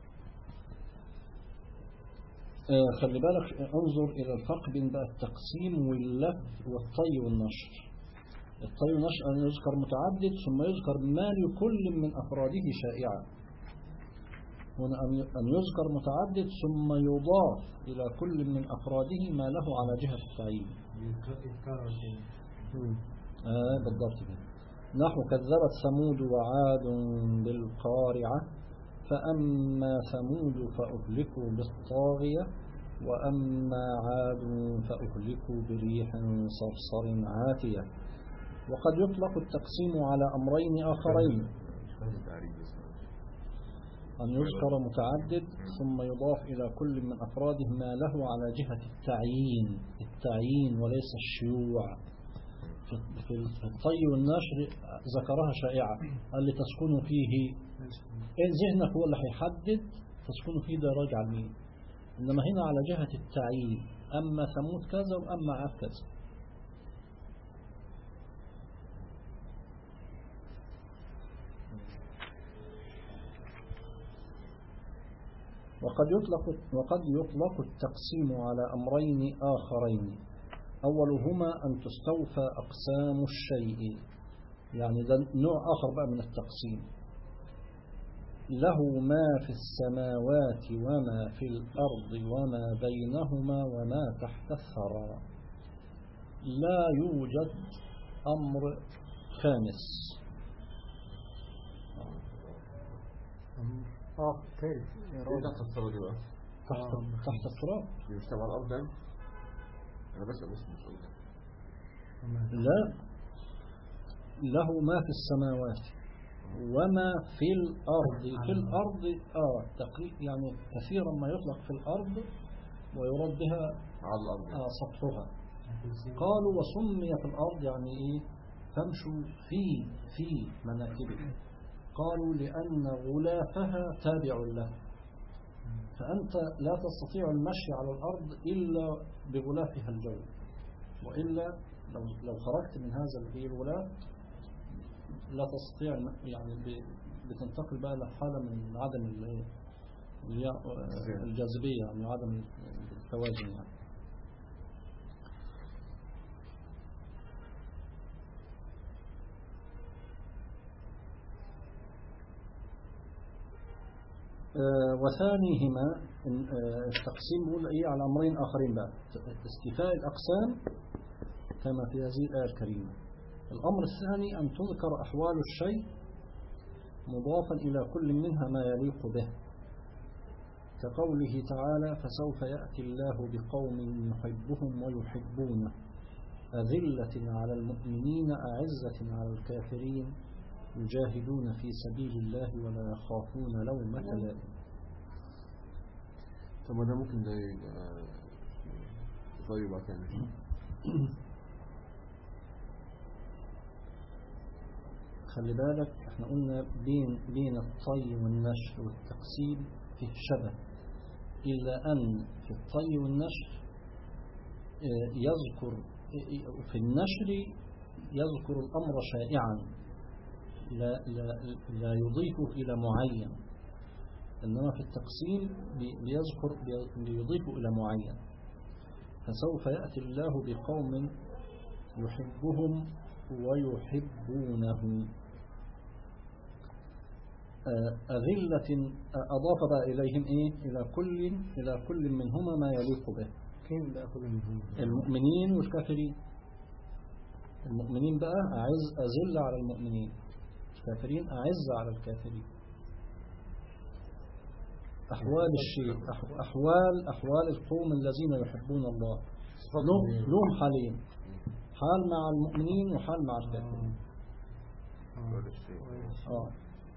آه، خلي بالك انظر إلى الفرق بين بقى التقسيم واللف والطي والنشر الطي والنشر أن يذكر متعدد ثم يذكر ما لكل من أفراده شائعة هنا أن- أن يذكر متعدد ثم يضاف إلى كل من أفراده ما له على جهة التعيين يتكرر كده آه بالضبط كده نحو كذبت ثمود وعاد بالقارعة فأما ثمود فأهلكوا بالطاغية وأما عاد فأهلكوا بريح صرصر عاتية وقد يطلق التقسيم على أمرين آخرين هذا تعريف بس أن يذكر متعدد ثم يضاف إلى كل من أفراده ما له على جهة التعيين التعيين وليس الشيوع في في في الطي والنشر ذكرها شائعة قال لي تسكن فيه إيه ذهنك هو اللي هيحدد تسكن فيه ده راجع لمين إنما هنا على جهة التعيين أما ثمود كذا وأما عاد كذا وقد يطلق وقد يطلق التقسيم على أمرين آخرين أولهما أن تستوفى أقسام الشيء يعني ده نوع آخر بقى من التقسيم له ما في السماوات وما في الأرض وما بينهما وما تحت الثرى لا يوجد أمر خامس اه ثالث يا ايه راجل تحت الصلاة دي بقى؟ تحت, تحت التراب دي مش تبع الأرض يعني؟ أنا بسأل بس مش قصدي لا له ما في السماوات وما في الأرض في الأرض آه تقريبا يعني كثيرا ما يطلق في الأرض ويراد بها على الأرض آه سطحها قالوا وسميت الأرض يعني إيه تمشوا في في مناكبها قالوا لأن غلافها تابع له فأنت لا تستطيع المشي على الأرض إلا بغلافها الجو وإلا لو, لو خرجت من هذا الغلاف لا تستطيع الم- يعني ب- بتنتقل بقى لحالة من عدم ال- اللي هي الجاذبية يعني عدم التوازن يعني آه، وثانيهما إن- آه، التقسيم بيقول ايه على امرين اخرين بقى استيفاء الاقسام كما في هذه الايه الكريمه الامر الثاني ان تذكر احوال الشيء مضافا الى كل منها ما يليق به كقوله تعالى فسوف ياتي الله بقوم يحبهم ويحبونه أذلة على المؤمنين أعزة على الكافرين يجاهدون في سبيل الله ولا يخافون لومة لائم طب ما ده ممكن ده يبقى طيب بقى يعني خلي بالك احنا قلنا بين بين الطي والنشر والتقسيم فيه شبه إلا أن في الطي والنشر آه، يذكر آه، في النشر يذكر الأمر شائعا لا, لا, لا يضيفه إلى معين إنما في التقسيم بي- بيذكر بي- بيضيفه إلى معين فسوف يأتي الله بقوم يحبهم ويحبونه آه، أذلة آه، أضاف بقى إليهم إيه إلى كل إلى كل منهما ما يليق به فين بقى كل منهم المؤمنين والكافرين المؤمنين بقى أعز أذل على المؤمنين الكافرين أعز على الكافرين أحوال الشيء أح- أحوال أحوال القوم الذين يحبون الله لهم لهم حالين حال مع المؤمنين وحال مع الكافرين ولا شيء آه.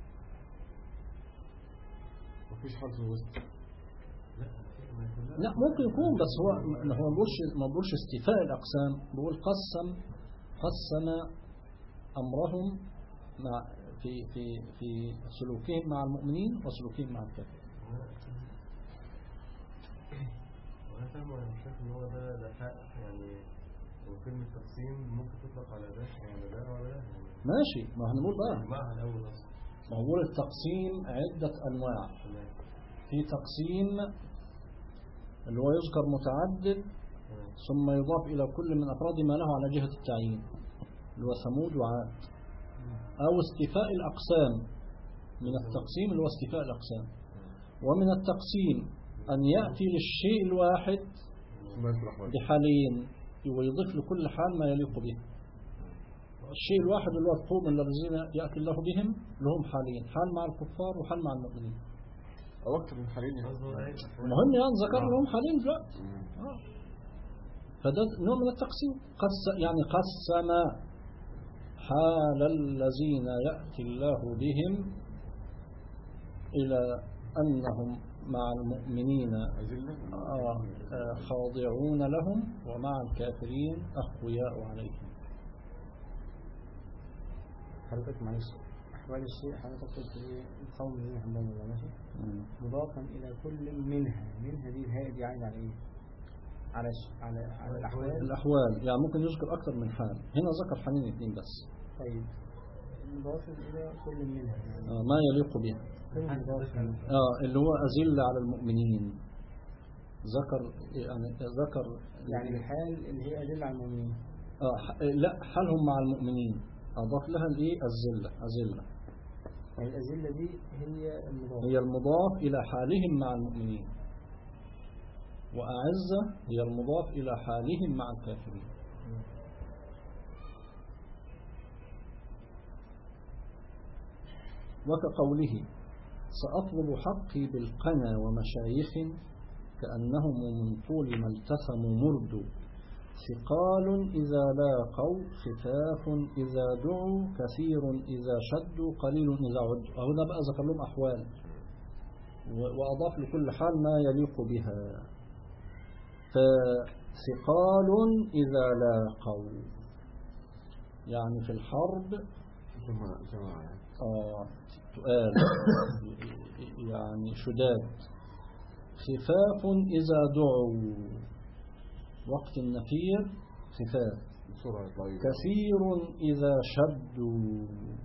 مفيش حل في الوسط لا ممكن يكون بس هو ما هو ما بيقولش ما بيقولش استيفاء الأقسام بيقول قسم قسم أمرهم مع في في في سلوكهم مع المؤمنين وسلوكهم مع الكافرين وانا فاهم وانا مش شايف ان هو ده ده حق يعني وكلمة تقسيم ممكن تطلق على ده يعني ده ولا ده يعني ماشي ما هنقول بقى معنى الأول أصلا ما هو بيقول التقسيم عدة أنواع تمام في تقسيم اللي هو يذكر متعدد تمام ثم يضاف إلى كل من أفراد ما له على جهة التعيين اللي هو ثمود وعاد أو استيفاء الأقسام من التقسيم اللي هو استيفاء الأقسام ومن التقسيم أن يأتي للشيء الواحد ثم يصلح وجه بحالين ويضيف لكل حال ما يليق به الشيء الواحد اللي هو القوم الذين يأتي الله بهم لهم حالين حال مع الكفار وحال مع المؤمنين أو أكثر من حالين يعني قصده ده يبقى شوية. المهم يعني ذكر لهم حالين دلوقتي مم. آه. فده نوع من التقسيم قس يعني قسم حال الذين يأتي الله بهم إلى أنهم مع المؤمنين أذلة آه، آه، خاضعون لهم ومع الكافرين أقوياء عليهم حضرتك معلش أحوال الشيء حضرتك قلت إيه القوم الذين يحبون الله ماشي مضافا إلى كل منها منها دي الهاء دي عايد على إيه؟ على الش... على على الأحوال الأحوال يعني ممكن يذكر أكثر من حال هنا ذكر حالين اثنين بس طيب مضافا إلى كل منها يعني آه، ما يليق بها كل مضاف آه اللي هو أذل على المؤمنين ذكر يعني ذكر يعني الحال اللي هي أدل على المؤمنين آه ح- لا حالهم مع المؤمنين أضاف لها الإيه الذلة أذلة يعني الأذلة دي هي المضاف هي المضاف إلى حالهم مع المؤمنين وأعزة هي المضاف إلى حالهم مع الكافرين وكقوله سأطلب حقي بالقنا ومشايخ كأنهم من طول ما التثموا مرد ثقال إذا لاقوا خفاف إذا دعوا كثير إذا شدوا قليل إذا عدوا هنا بقى ذكر لهم أحوال و- وأضاف لكل حال ما يليق بها فثقال إذا لاقوا يعني في الحرب جماعة جماعة يعني. آه تقال يعني شداد خفاف إذا دعوا وقت النفير خفاف بسرعة يطلعوا كثير إذا شدوا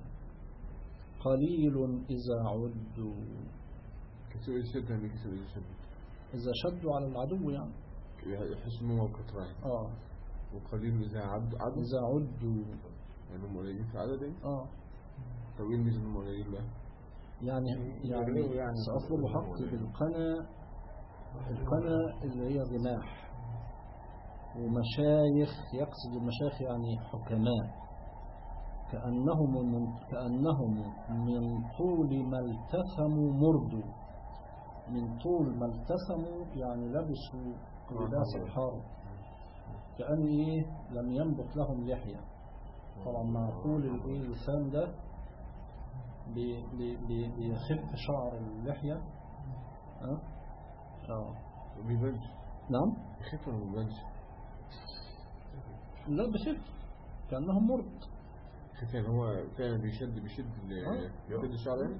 قليل إذا عدوا كثير يشد يعني كثير يشد إذا شدوا على العدو يعني يحس إنه موقف رايح آه وقليل إذا عد عد إذا عدوا يعني هم قليلين في عدد يعني آه طب إيه الميزة إنهم قليلين بقى؟ يعني يعني, يعني- يعني سأطلب حقي بالقنا القنا اللي هي الرماح ومشايخ يقصد المشايخ يعني حكماء كأنهم من كأنهم من طول ما التثموا مردوا من طول ما التثموا يعني لبسوا لباس الحرب كأن إيه لم ينبت لهم لحية طبعا مع طول الإيه اللسان ده بي- بي- بي- بيخف شعر اللحية أه؟ آه. ما بيبانش نعم يخف ولا ما بيبانش؟ لا بخف كأنهم مرض ختان هو فعلا بيشد بيشد ال- آه. بيشد الشعر يعني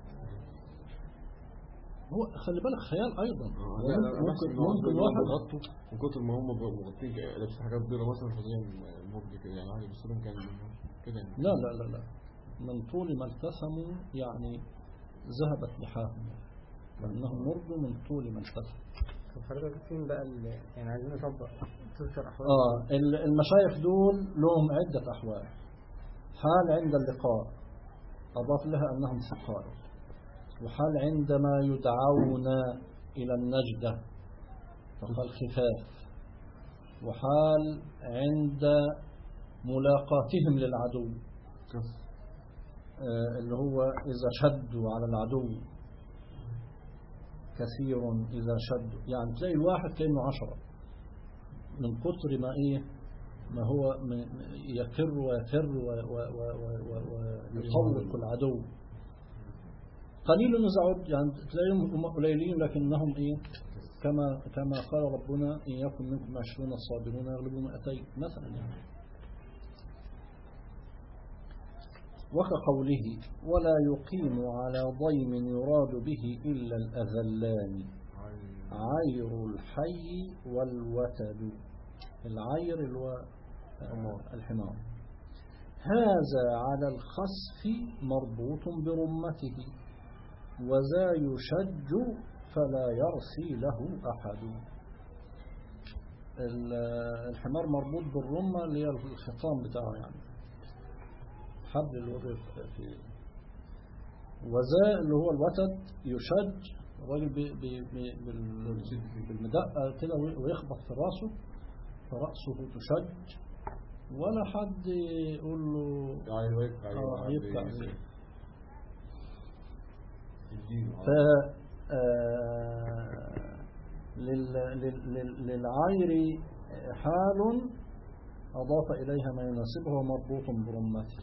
هو خلي بالك خيال أيضا آه، لا لا ممكن ممكن ممكن واحد بيغطوا من كتر ما هم مغطين لابس حاجات بيضاء مثلا فزي المبدي كده يعني واحد يبص لهم كان كده يعني لا لا لا لا من طول ما التسموا يعني ذهبت لحاهم لأنهم مرضوا من طول ما التسموا طب حضرتك فين بقى ال- يعني عايزين نطبق تذكر أحوال آه ال- المشايخ دول لهم عدة أحوال حال عند اللقاء أضاف لها أنهم ثقائل وحال عندما يدعون إلى النجدة فقال خفاف وحال عند ملاقاتهم للعدو كف آه، اللي هو إذا شدوا على العدو كثير إذا شدوا يعني تلاقي الواحد كأنه عشرة من كتر ما إيه ما هو م- م- يكر ويفر و- و- و- و- و- ويطلق العدو قليل إذا عد يعني تلاقيهم هم قليلين لكنهم إيه كما كما قال ربنا إن يكن منكم عشرون صابرون يغلبوا مئتين مثلا يعني وكقوله ولا يقيم على ضيم يراد به إلا الأذلان عير الحي والوتد العير الو... الحمار هذا على الخسف مربوط برمته وذا يشج فلا يرثي له أحد ال- الحمار مربوط بالرمة اللي هي الخطام بتاعه يعني حبل اللي هو بيبقى في وذا اللي هو الوتد يشج الراجل بي بي بي بال- بالمدقة كده ويخبط في راسه فرأسه تشج ولا حد يقول له يعني يبقى آه، يبقى عليه. الدين ف آه، لل- لل- لل- للعير حال أضاف إليها ما يناسبه ومربوط برمته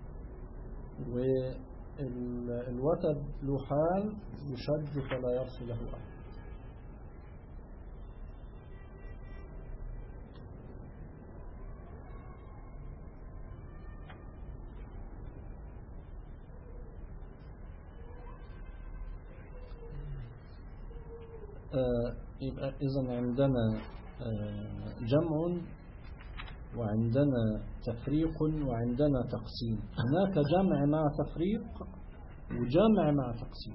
والوتد له حال يشج فلا يرثي له أحد آه، يبقى إذا عندنا آه، جمع وعندنا تفريق وعندنا تقسيم هناك جمع مع تفريق وجمع مع تقسيم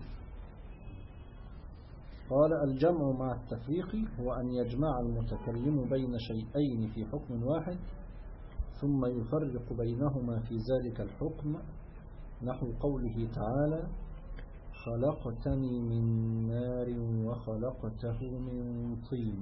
قال الجمع مع التفريق هو أن يجمع المتكلم بين شيئين في حكم واحد ثم يفرق بينهما في ذلك الحكم نحو قوله تعالى خلقتني من نار وخلقته من طين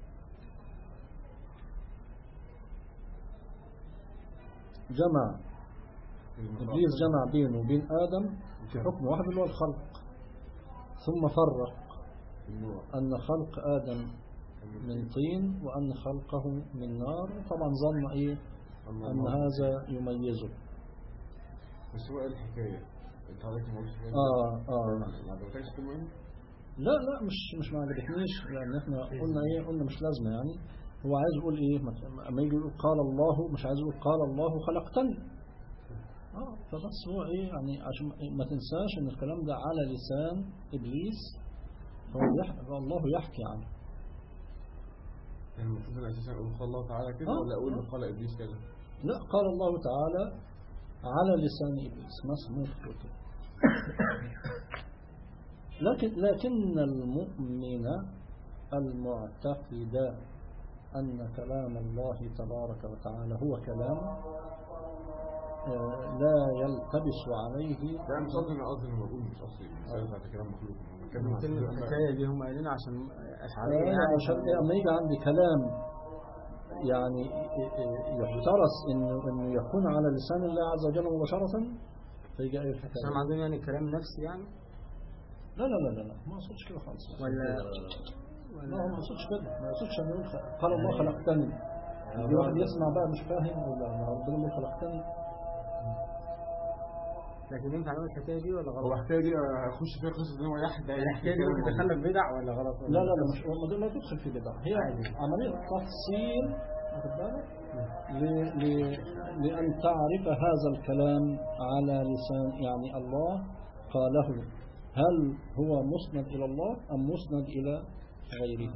جمع إبليس جمع بينه وبين آدم في حكم واحد اللي هو الخلق ثم فرق النوع أن خلق آدم من طين وأن خلقه من نار طبعا ظن إيه أن هذا يميزه بس هو ايه الحكاية انت حضرتك ما قلتش حاجة. آه آه ما عجبتكش كلمة ايه؟ لا لا مش مش ما عجبتنيش لان احنا قلنا ايه قلنا مش لازمه يعني هو عايز يقول ايه ما- اما يجي يقول قال الله مش عايز يقول قال الله خلقتني اه فبس هو ايه يعني عشان ما تنساش ان الكلام ده على لسان ابليس فهو يح... الله يحكي عنه يعني المفروض انا اساسا اقول قال الله تعالى كده آه. ولا اقول قال ابليس كده؟ لا قال الله تعالى على لسان ابليس مسموح كده لكن لكن المؤمن المعتقد أن كلام الله تبارك وتعالى هو كلام آه، لا يلتبس عليه لا مش قصدي انا قصدي لما بقول مش قصدي المسألة بتاعت كلام مخلوق أنا بتكلم عن كلمة كده. الحكاية دي هم قايلين عشان أشعرية يعني يعني عشان إيه أما يجي عندي كلام يعني يفترس إنه إنه يكون على لسان الله عز وجل مباشرة فيجي أي عشان الحكاية عندهم يعني كلام نفسي يعني لا لا لا لا لا ما أقصدش كده خالص ولا لا هو ما يقصدش كده ما يقصدش أن يقول خ- قال الله خلقتني يجي واحد يسمع بقى مش فاهم ولا ما ربنا يقول خلقتني لكن ينفع نقول الحكاية دي ولا هو غلط؟ الحكاية دي اخش فيها قصة ان هو يحدى الحكاية دي ممكن تدخلك بدع ولا غلط؟ لا لا لا مش هو ما لا تدخل في بدع هي عملية تفصيل واخد بالك؟ ل- ل- لأن تعرف هذا الكلام على لسان يعني الله قاله هل هو مسند إلى الله أم مسند إلى غيره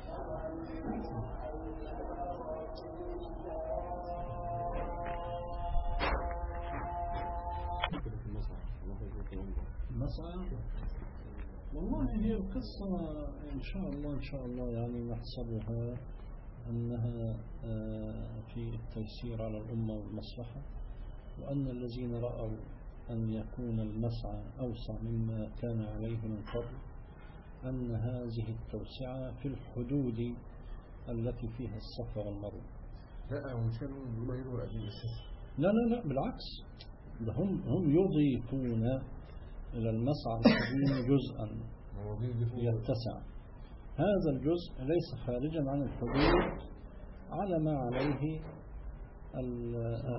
كده في المسرح الله يجزاك الكلام ده. مسألة والله هي القصة إن شاء الله إن شاء الله يعني نحسبها أنها آه، في التيسير على الأمة والمصلحة وأن الذين رأوا أن يكون المسعى أوسع مما كان عليه من قبل أن هذه التوسعة في الحدود التي فيها الصفا والمروة لا هو مش كانوا بيقولوا هيدوا القديم بس لا لا لا بالعكس ده هم هم يضيفون إلى المسعى القديم جزءا هو دي دي فوق يتسع هذا الجزء ليس خارجا عن الحدود على ما عليه ال-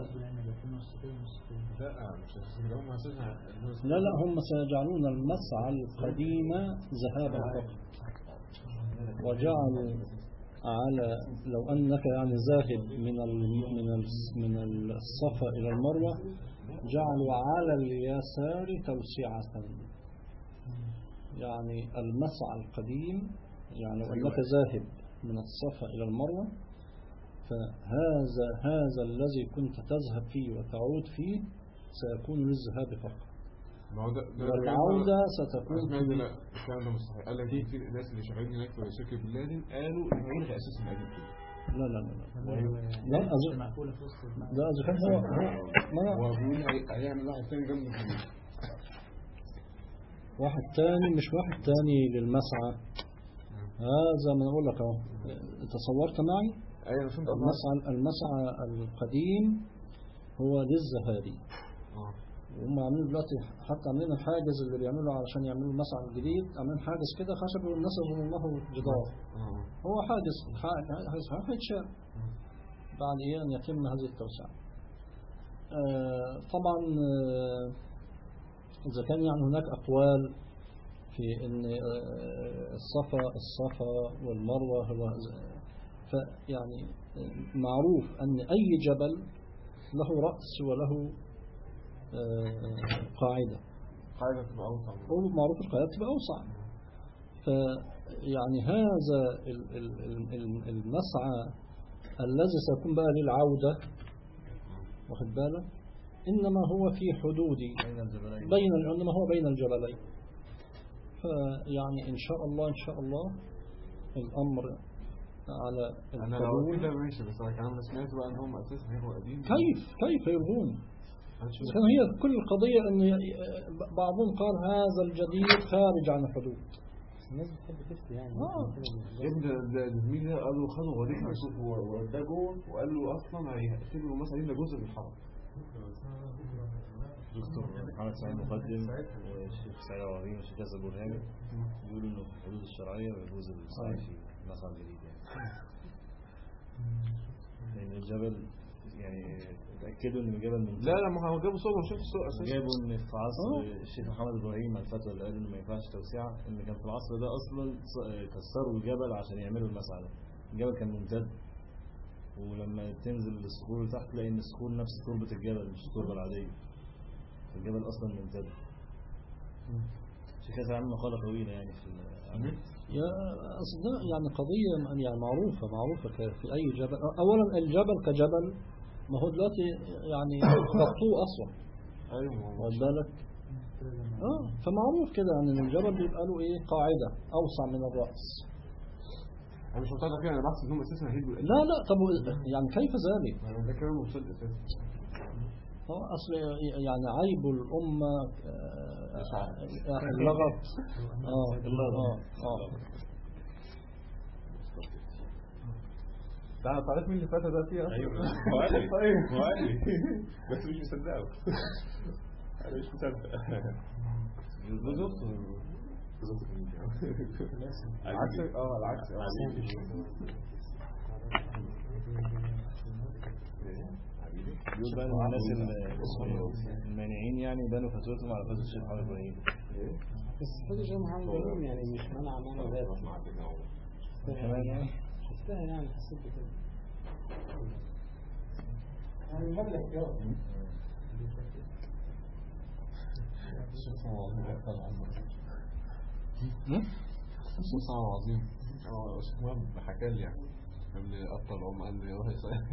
لا مش هسيب هم اساسا لا لا هم سيجعلون المسعى القديم ذهابا فقط وجعلوا على لو أنك يعني ذاهب من ال- من ال- من الصفا إلى المروة جعلوا على اليسار توسعة يعني المسعى القديم يعني لو أنك ذاهب من الصفا إلى المروة فهذا هذا الذي كنت تذهب فيه وتعود فيه سيكون للذهاب فقط ما هو ده ده والعودة أنا ستكون سمعت في لا الكلام ده مستحيل قال لك في الناس اللي شغالين هناك في شركة بن لادن قالوا انه هيلغي اساسا القديم كله لا لا لا لا لا أظن معقولة في وسط الماء. ده إذا كان هو هو- ما هو بيقول هي- هيعمل واحد تاني جنبه في البيت. واحد تاني مش واحد تاني للمسعى هذا ما أقول لك أهو تصورت معي ايوه انا فهمت المسعى المسعى القديم هو للذهاب اه وهم عاملين دلوقتي حتى عاملين الحاجز اللي بيعملوا علشان يعملوا المسعى الجديد عاملين حاجز كده خشب ونسبوا الله جدار اه هو حاجز ح- حاجز هيتشال بعد إيه أن يتم هذه التوسعة آه، طبعا آه، إذا كان يعني هناك أقوال في أن آه، الصفا الصفا والمروة هو فيعني آه، معروف أن أي جبل له رأس وله آه، قاعدة قاعدة تبقى اوسع هو معروف القاعدة تبقى أوسع فيعني هذا ال- ال- ال- ال- المسعى الذي سيكون بقى للعودة واخد بالك إنما هو في حدود بين الجبلين بين إنما هو بين الجبلين فيعني إن شاء الله إن شاء الله الأمر على انا لو القبول كده ماشي بس انا كمان سمعت بقى ان هم اساسا هيبقوا قديم كيف كيف يلغون هنشوف. إذا كان هي كل القضية أن ي- بعضهم قال هذا الجديد خارج عن الحدود الناس بتحب تفتي يعني آه. يا ابني ده- ده ده زميلي ده قالوا خدوا غريب يشوف هو ده جوه وقال له اصلا هيعتبروا مثلا ده جزء من الحرم دكتور محمد سعيد مقدم والشيخ سعيد العظيم والشيخ ياسر برهاني بيقولوا انه في الحدود الشرعيه ويجوز السعي في مصر الجديد يعني لان الجبل يعني اتاكدوا ان الجبل من لا لا ما هو جابوا صور شفت الصور اساسا جابوا ان في عصر الشيخ محمد ابراهيم الفتوى اللي قال انه ما ينفعش توسعه ان كان في العصر ده اصلا ص- كسروا الجبل عشان يعملوا المسعى ده الجبل كان ممتد ولما تنزل الصخور تحت تلاقي ان الصخور نفس تربه الجبل مش التربه العاديه الجبل اصلا ممتد الشيخ ياسر عامل مقاله طويله يعني في ال- يا أصل ده يعني قضية يعني معروفة معروفة ك- في أي جبل أولا الجبل كجبل ما هو دلوقتي يعني خطوه أصلا ايوه ما هو واخد بالك اه فمعروف كده يعني ان الجبل بيبقى له ايه قاعدة أوسع من الرأس انا مش مقتنع كده انا بحسب انهم اساسا هيجوا القديم لا لا طب و- يعني كيف ذلك؟ ده كلام مبسط اساسا هو أصل يعني عيب الأمة آه، آه، اللغط اه اه اه ده تعرف مين اللي فات ده فيها ايوه هو قال لي هو قال لي بس مش مصدقه انا مش مصدق بالظبط العكس اه العكس بيقول بقى ان الناس ال- المانعين يعني بنوا فتوتهم على فتوى الشيخ محمد ابراهيم بس خد الشيخ محمد ابراهيم يعني مش منع منع ذات كمان يعني شفتها يعني حسيت بكده من باب الاحتياط الشيخ العظيم أبطل عمر الشيخ العظيم اه الشيخ مهم حكى لي يعني قال لي أبطل عمر قال لي روح يسأل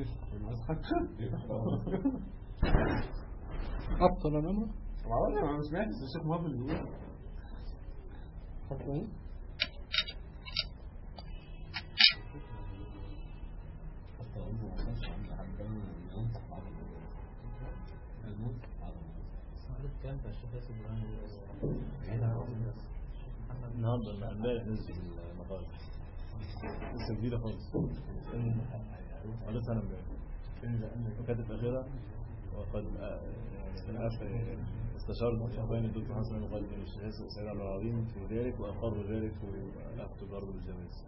أبطل الأمر والله أنا ما سمعتش الشيخ مهم اللي بيقول خطوة أبطل عمر ما كانش عنده حاجة ينصح بعض الموت بعض صارت كام الشيخ ياسر ابراهيم النهارده اللي امبارح نزل المقال لسه جديده خالص قريتها انا امبارح وكانت اخرها وقد آه، يعني أف- استشار اخواني الدكتور حسن المقال بن الشيخ سيد عبد العظيم في ذلك واقر ذلك واخذ برضه بالجواز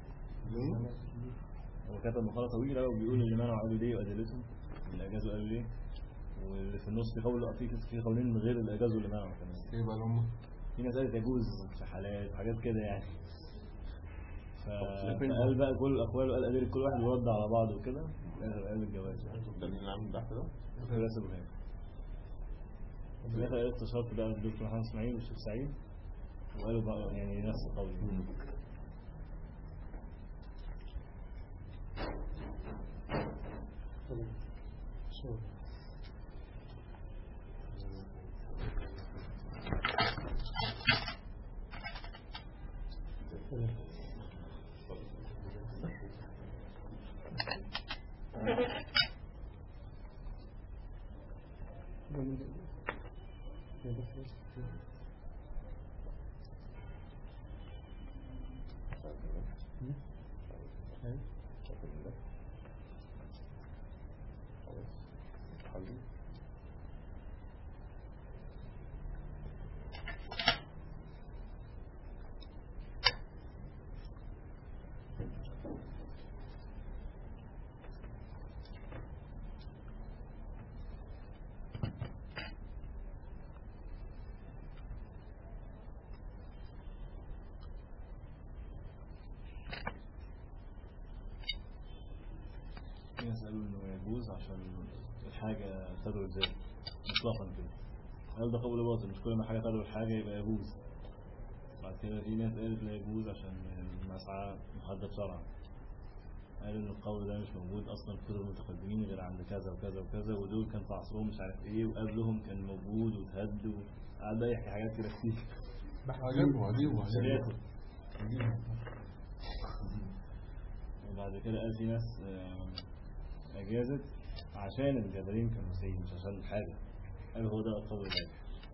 هو كتب مقاله طويله وبيقول اللي منعوا قالوا ليه وادلتهم اللي اجازوا قالوا ليه واللي في النص في قول في في قولين من غير اللي اجازوا اللي منعوا كمان إيه بقى هم في ناس قالت يجوز في حالات حاجات كده يعني ف- شايفين فقال بقى كل الاقوال وقال ادله كل واحد يرد على بعض وكده في الآخر قال الجواز ده مين اللي عامل تحت ده؟ في راس ابراهيم في الاخر قال استشرت بقى الدكتور محمد اسماعيل والشيخ سعيد وقالوا بقى يعني نفس القول في ناس قالوا انه يجوز عشان الحاجة تدعو الذات مطلقا كده قال ده قول باطل مش كل ما حاجة تدعو الحاجة يبقى يجوز بعد كده في ناس قالت لا يجوز عشان المسعى محدد شرعا قالوا ان القول ده مش موجود اصلا في كتب المتقدمين غير عند كذا وكذا وكذا ودول كان في عصرهم مش عارف ايه وقبلهم كان موجود وتهد وقعد بقى يحكي حاجات كده كتير عجبه عجيبه عشان عجيبه ياكل وبعد كده قال في ناس آه، أجازت عشان الجبلين كانوا مسيحيين مش عشان الحاجة قال هو ده القول ده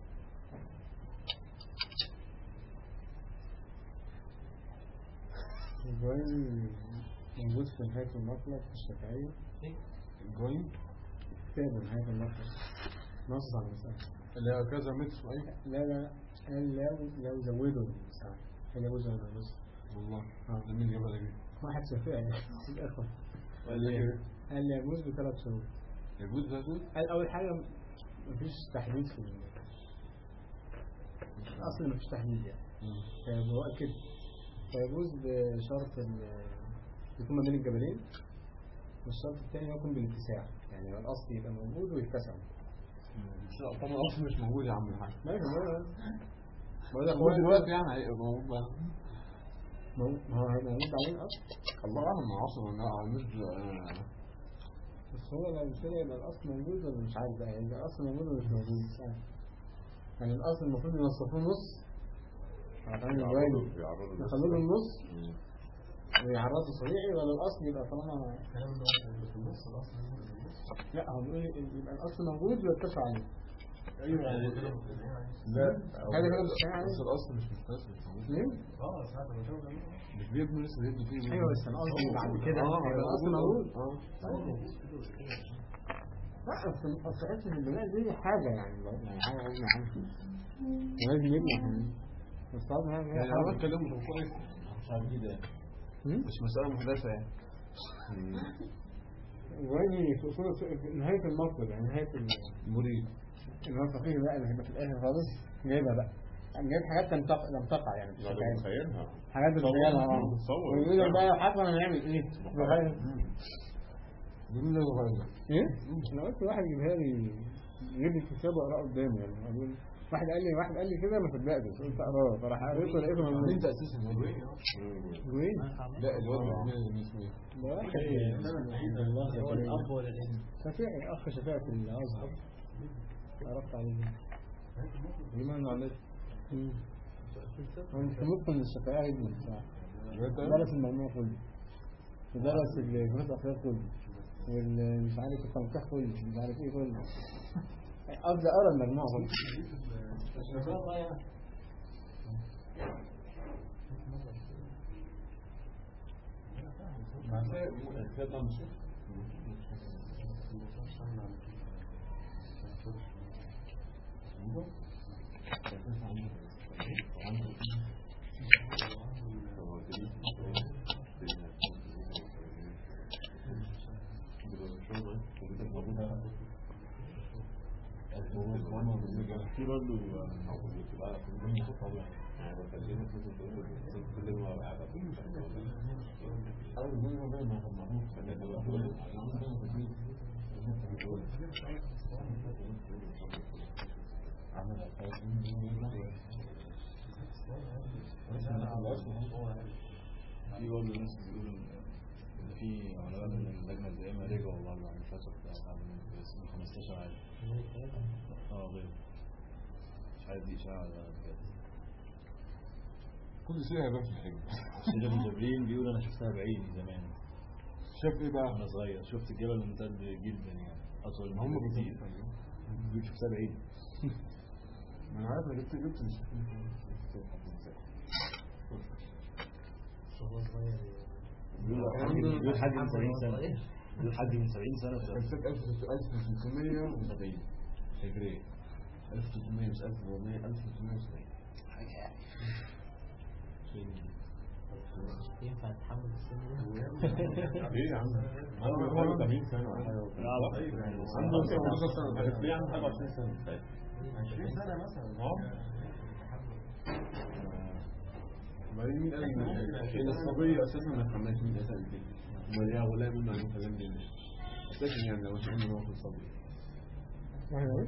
إبراهيم موجود في نهاية المطلب في الشافعية الجوين كتاب نهاية المطلب نص على المسألة اللي هو كذا متر أي لا لا قال لو لو زودوا المساحة قال يجوز ولا يجوز والله ده مين جابها دي واحد شافعي الأخوة قال لي قال لي يجوز بثلاث شهور يجوز ده يجوز قال أول حاجة مفيش تحديد في ال- أصلا مفيش تحديد يعني فهو قال كده فيجوز بشرط ال- يكون ما بين الجبلين والشرط الثاني يكون بالاتساع يعني يبقى الأصل يبقى موجود ويتسع طبعا الأصل مش موجود يا عم الحاج ماشي ما هو ده هو دلوقتي يعني هيبقى موجود بقى ما هو ما هو هيبقى موجود بعدين أصلا الله أعلم مع عصر ولا مش بس هو لو كده يبقى الأصل موجود ولا مش عارف بقى يعني يبقى الأصل موجود ولا مش موجود مش عارف يعني الأصل المفروض ينصفوه نص عشان الواجب يخلوه له النص ويعرضوا صريعي ولا الأصل يبقى طالما لا هو بيقول يبقى الأصل موجود ويتفق عليه أيوه لا هذا كده مش يعني بس الأصل مش مستثمر مش موجود ليه؟ مش بيبنوا لسه بيبنوا فيه أيوه بس أنا قصدي بعد كده اه هيبقى الأصل موجود اه لا أصل أصل حتة البناء دي حاجة يعني يعني حاجة غصب عنها لازم يبنى يعني بس طبعا هي يعني أنا بتكلم في كويس مش عارف ده هم؟ مش مسألة محدثة يعني وين في أصول في نهاية المطلب يعني نهاية ال- مريد اللي هو الفقيه بقى اللي هيبقى في الآخر خالص جايبها بقى يعني جايب حاجات لم تقع لم تقع يعني في الشفاعية. متخيلها حاجات بتخيلها اه متصور. ويقول لك بقى حتى هنعمل ايه؟ بخير. مين اللي غير ايه؟ انا قلت واحد يجيبها لي يجيب لي الكتاب واقراه قدامي يعني أقول- واحد قال لي واحد قال لي كده ما صدقتش قلت اقراه فراح قريته لقيته مين من ده اساسا وين؟ لا الواد الرحمن اللي اسمه ايه ده واحد الله هو الأب ولا الابن شفيعي اخ شفيعي في الازهر عرفت عليه ده. بما انه عندك انا مش ممكن ان الشفيعي ابن بتاع الواد ده درس المجموع كله ودرس الجنوب الافريقيا كله والمش عارف التنقيح كله مش عارف ايه كله قصدي اقرا المجموع كله في برضه في برضه ناس بيقولوا ان إن في علماء من اللجنه الدائمه رجعوا برضه عن الفتره بتاعت بعد من اسمه 15 عام اه غير مش عارف دي اشاعه ولا بجد كل شيء هيبان في الحلم الشيخ ابن جبرين بيقول انا شفتها بعيني زمان شاف ايه بقى وانا صغير شفت الجبل ممتد جدا يعني اطول من هم كده كتير بيقولوا بيقول شفتها بعيني ما انا عارف انا جبت جبت مش وهو صغير بيقول حد بيقول حد من 70 سنه بيقول حد من 70 سنه كان سنة 1670 هجرية 1300 مش 1400 1370 ينفع تحمل السن ده؟ ايه يا عم؟ عنده هو 80 سنة ولا حاجة عنده 17 سنة ليه عنده 27 سنة 20 سنة مثلا اه بعدين مين قال ان إن الصبية اساسا ما تحملش مين اساسا كده امال يا غلام انه عن كلام دين اساسا يعني لو شئنا هو في الصبي واحد ايه؟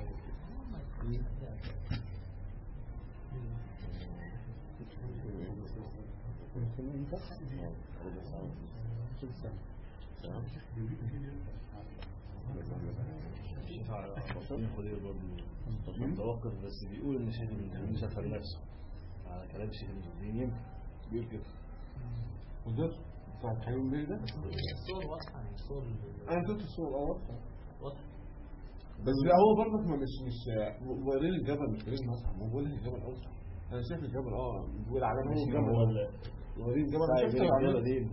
مسلم انت؟ ست سنة الشيخ عبد خضير برضه متوقف بس بيقول ان الشيخ ابن جبرين شافها بنفسه على كلام الشيخ ابن جبرين يمكن بيقول كده وده بتاع حيوان بيه ده الصور واضحة يعني الصور انا شفت الصور اه واضحة. واضحة بس لا هو برضك ما مش مش وريني الجبل مش وريني المسرح ما بقول الجبل اوسع انا شايف الجبل اه بيقول على هو الجبل هو ال- وريني الجبل سعي أنا شفت بين العلامات. الجبلين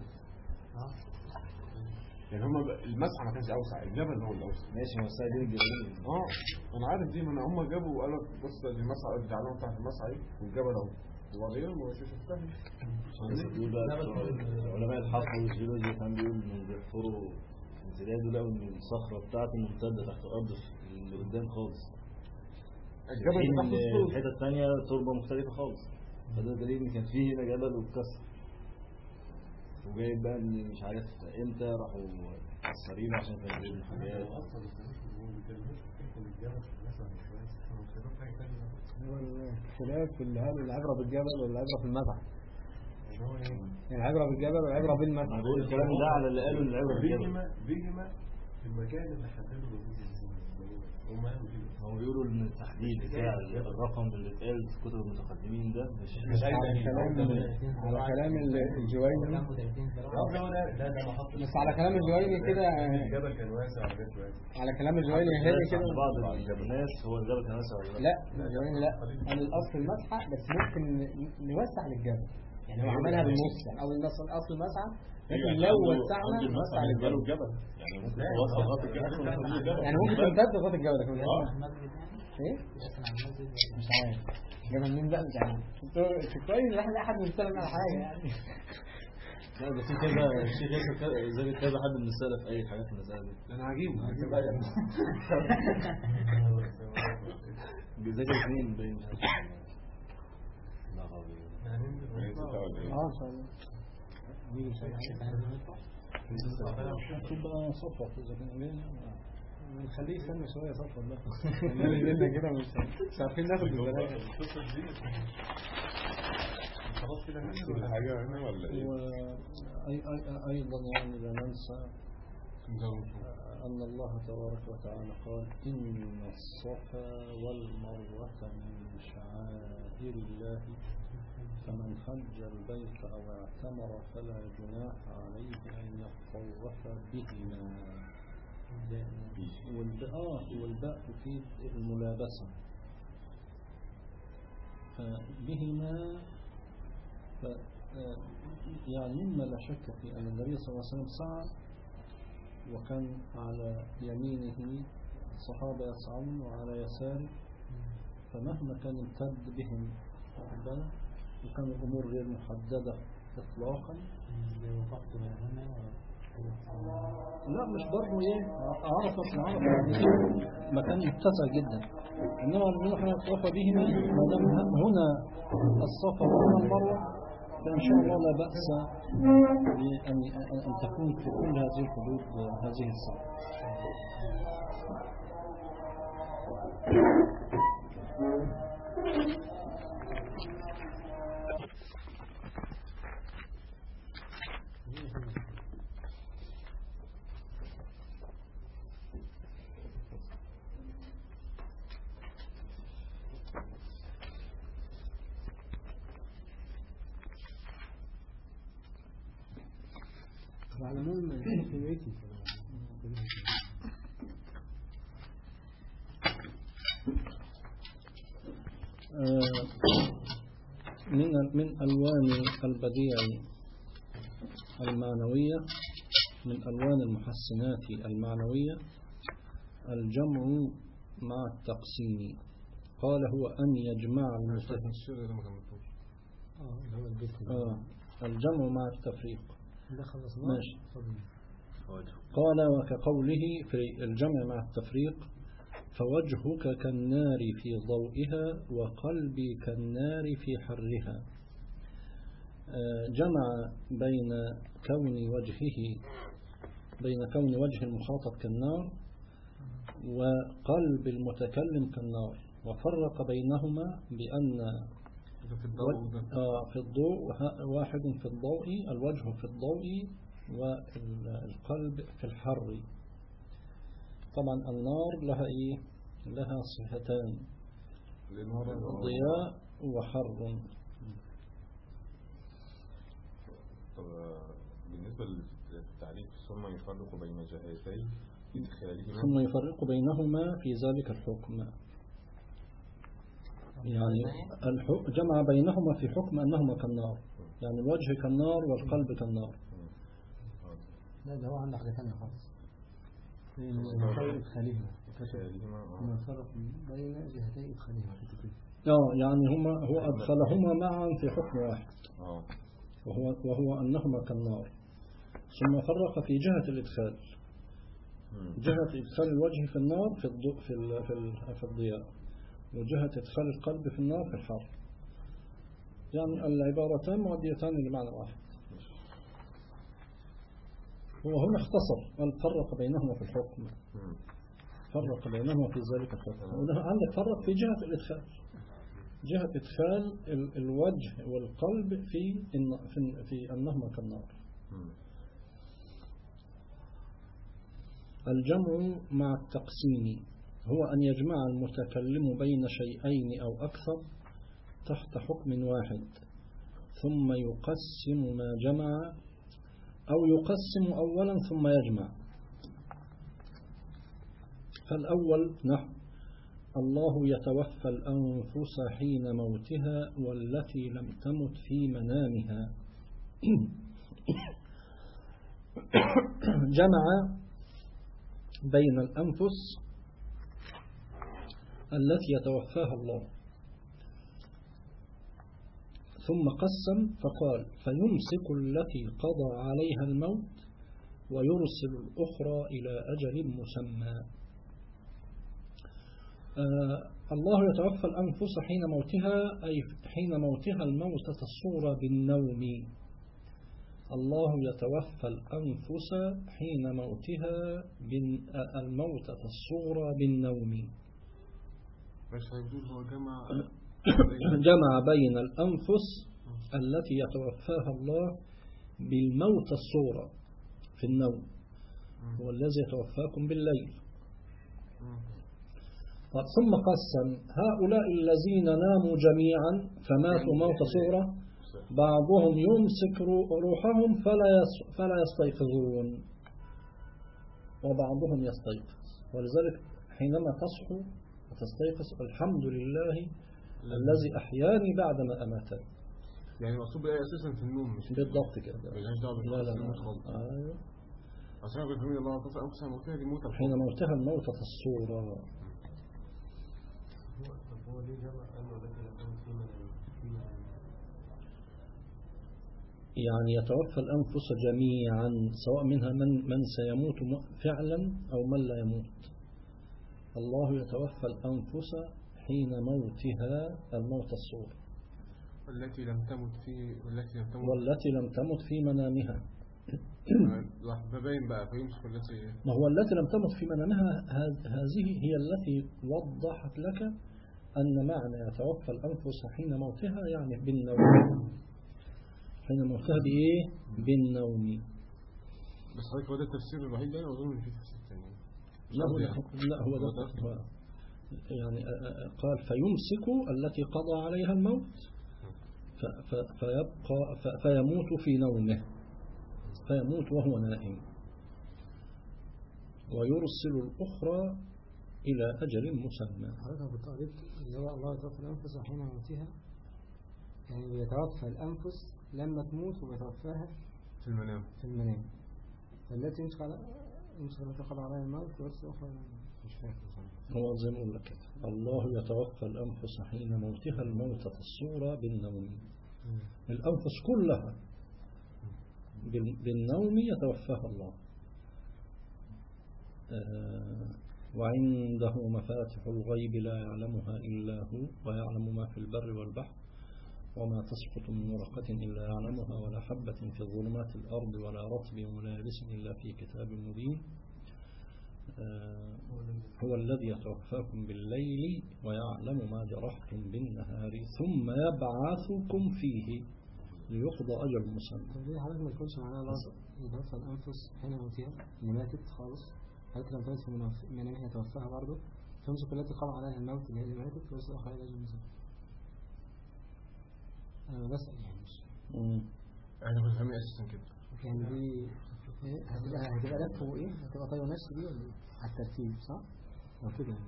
يعني هم المسرح ما كانش اوسع الجبل هو اللي اوسع ماشي هو السعي بين الجبلين اه انا عارف دي ما انا هم جابوا وقالوا بص دي المسرح دي علامه بتاعت المسرح ايه والجبل اهو وبعدين ما شفتها بس بيقول بقى بتوع علماء الحفر والجيولوجيا كان بيقول انهم بيحفروا امتداد ولقوا ان الصخره بتاعته ممتده تحت الارض في- اللي قدام خالص الجبل حين تحت الصوت الحته الثانيه تربه مختلفه خالص فده دليل ان كان فيه هنا جبل واتكسر وجايب بقى ان مش عارف امتى راحوا مكسرينه عشان كانوا بيبنوا حاجات هو الخلاف اللي هل العبرة بالجبل ولا العبرة في المسح يعني العبرة بالجبل ولا العبرة بالمسح انا بقول الكلام ده على اللي قالوا ان العبره بالجبل بيجمع بيجمع في المكان اللي حدده موجود الزمن هم قالوا كده هو بيقولوا ان التحديد بتاع الرقم اللي اتقال في كتب المتقدمين ده مش مش عايز على كلام على كلام الجويني كام 30 ذراع لا لا ده ما حطش بس على كلام الجويني كده الجبل كان واسع وجت واسع على كلام الجويني هادي كده عند بعض الناس هو الجبل كان واسع ولا لا الجويني لا قال الاصل المسحة بس ممكن ن- نوسع للجبل يعني هو عملها بالنص يعني اول الاصل الاصل مسحة لكن لو وسعنا نوسع للجبل الجبل يعني ممكن توسع غطي الجبل يعني ممكن تمتد لغايه الجبل ده كله المسجد يعني ايه يسمع المسجد مش عارف جبل مين بقى مش عارف انتوا كويس احنا احد بيتكلم على حاجه يعني لا ده في كذا الشيخ ياسر كذا- ذاكر كذا حد من السلف اي حاجات من المسائل دي انا هجيبه بيذاكر اثنين باين مش عارف لا خالص اه ان شاء الله مين مش عارف تبقى صفوة إذا كان بينا نخليه يستنى شوية صفر بقى لنا كده مش مش عارفين ناخد البلاغة خلاص كده هنعمل كل حاجة هنا ولا ايه؟ وأيضا يعني لا ننسى أن الله تبارك وتعالى قال إن الصفا والمروة من شعائر الله فمن حج البيت أو اعتمر فلا جناح عليه أن يطوف بهما والباء آه والباء تفيد الملابسة فبهما ف آه، يعني مما لا شك في أن النبي صلى الله عليه وسلم سعى وكان على يمينه الصحابة يسعون وعلى يساره فمهما كان امتد بهم ربنا وكان الأمور غير محددة إطلاقا وقفت هنا لا مش برضه ايه عرفة في عرفة يعني إيه؟ مكان متسع جدا انما من احنا نتوفى بهما ما دام هنا الصفا وهنا المروه فان شاء الله لا باس بان ان تكون في كل هذه الحدود هذه الساعه وعلى العموم ما يكون في بيتي آه، من من ألوان البديع المعنوية من ألوان المحسنات المعنوية الجمع مع التقسيم قال هو أن يجمع المتفق الشيء ده ما كملتوش اه اللي هو البيت آه الجمع مع التفريق ده خلصناه ماشي. اتفضل. قال وكقوله في الجمع مع التفريق فوجهك كالنار في ضوئها وقلبي كالنار في حرها آه، جمع بين كون وجهه بين كون وجه المخاطب كالنار وقلب المتكلم كالنار وفرق بينهما بأن ده في الضوء ده آه، في الضوء وه- واحد في الضوء الوجه في الضوء والقلب في الحر طبعا النار لها ايه لها صفتان الاناره ضياء وحر طب آه، بالنسبة للتعريف ثم يفرق بين جهتي إدخالهما ثم يفرق بينهما في ذلك الحكم يعني الحك- جمع بينهما في حكم أنهما كالنار يعني الوجه كالنار والقلب كالنار لا ده هو عنده حاجة ثانية خالص جهتي إدخالهما إدخالهما آه. ثم فرق بين جهتي إدخالهما في التكليف اه يعني هما هو أدخلهما معا في حكم واحد اه وهو, وهو أنهما كالنار ثم فرق في جهة الإدخال مم. جهة إدخال الوجه في النار في الضوء في ال في, ال في الضياء وجهة إدخال القلب في النار في الحر يعني العبارتان مؤديتان لمعنى واحد هو هنا اختصر قال فرق بينهما في الحكم مم. فرق بينهما في ذلك الحكم وده عندك فرق في جهة الإدخال جهة إدخال ال- الوجه والقلب في الن- في, في أنهما كالنار مم. الجمع مع التقسيم هو أن يجمع المتكلم بين شيئين أو أكثر تحت حكم واحد ثم يقسم ما جمع أو يقسم أولا ثم يجمع فالأول نحو الله يتوفى الأنفس حين موتها والتي لم تمت في منامها جمع بين الأنفس التي يتوفاها الله ثم قسم فقال فيمسك التي قضى عليها الموت ويرسل الأخرى إلى أجل مسمى آه الله يتوفى الأنفس حين موتها أي حين موتها الموتة الصورة بالنوم الله يتوفى الأنفس حين موتها بن- الموتة الصغرى بالنوم بس هيقول هو جمع جمع بين الأنفس التي يتوفاها الله بالموت الصغرى في النوم هو الذي يتوفاكم بالليل طب ثم قسم هؤلاء الذين ناموا جميعا فماتوا موت صغرى بعضهم يمسك رو- روحهم فلا يس- فلا يستيقظون وبعضهم يستيقظ ولذلك حينما تصحو وتستيقظ الحمد لله الذي أحياني بعدما أماتني يعني مقصود بقى اساسا في النوم مش بالضبط كده ملهاش دعوه لا لا بالموت لا خالص أيوه. اصل انا قلت الله توفى انفسها موتها دي موت حين موتها الموتة الصورة هو طب هو ليه جمع قال له الذي لم يكن في من في من يعني يتوفى الأنفس جميعا سواء منها من, من سيموت م- فعلا أو من لا يموت الله يتوفى الأنفس حين موتها الموت الصورة التي لم تمت في والتي لم تمت والتي لم تمت في منامها لحظة باين بقى فيمسك التي ما هو التي لم تمت في منامها ه- هذه هي التي وضحت لك أن معنى يتوفى الأنفس حين موتها يعني بالنوم حين موتها بإيه؟ بالنوم بس حضرتك هو ده التفسير الوحيد ده انا اظن ان في تفسير تاني لا هو يعني. لا هو هو ده ده. هو يعني آه، آه، قال فيمسك التي قضى عليها الموت ف- ف- فيبقى ف- فيموت في نومه فيموت وهو نائم ويرسل الأخرى إلى أجل مسمى حضرتك كنت قريت اللي هو الله يتوفى الأنفس حين موتها يعني بيتوفى الأنفس لما تموت وبيتوفاها في المنام في المنام فالتي يمسك على يمسك التي قضى عليها الموت ويرسل أخرى مش فاكر بصراحة. هو زي ما أقول لك كده الله يتوفى الأنفس حين موتها الموتة الصورة بالنوم الأنفس كلها بال- بالنوم يتوفاها الله آه، وعنده مفاتح الغيب لا يعلمها إلا هو ويعلم ما في البر والبحر وما تسقط من ورقة إلا يعلمها ولا حبة في ظلمات الأرض ولا رطب ولا يابس إلا في كتاب مبين آه، هو الذي يتوفاكم بالليل ويعلم ما جرحتم بالنهار ثم يبعثكم فيه ليقضى أجل مسمى طب ليه حضرتك ما تقولش معناها الله يتوفى الأنفس حين موتها اللي ماتت خالص حضرتك لما تموت في مناف- منامها يتوفاها برضه تمسك التي قضى عليها الموت اللي هي اللي ماتت ويرسل أخرى إلى أجل مسمى أنا بسأل يعني مش مم. احنا كنا فاهمين اساسا كده يعني دي إيه؟ هتبقى هتبقى لف وإيه؟ هتبقى طيب نفس دي ولا إيه؟ على الترتيب صح؟ أو كده يعني.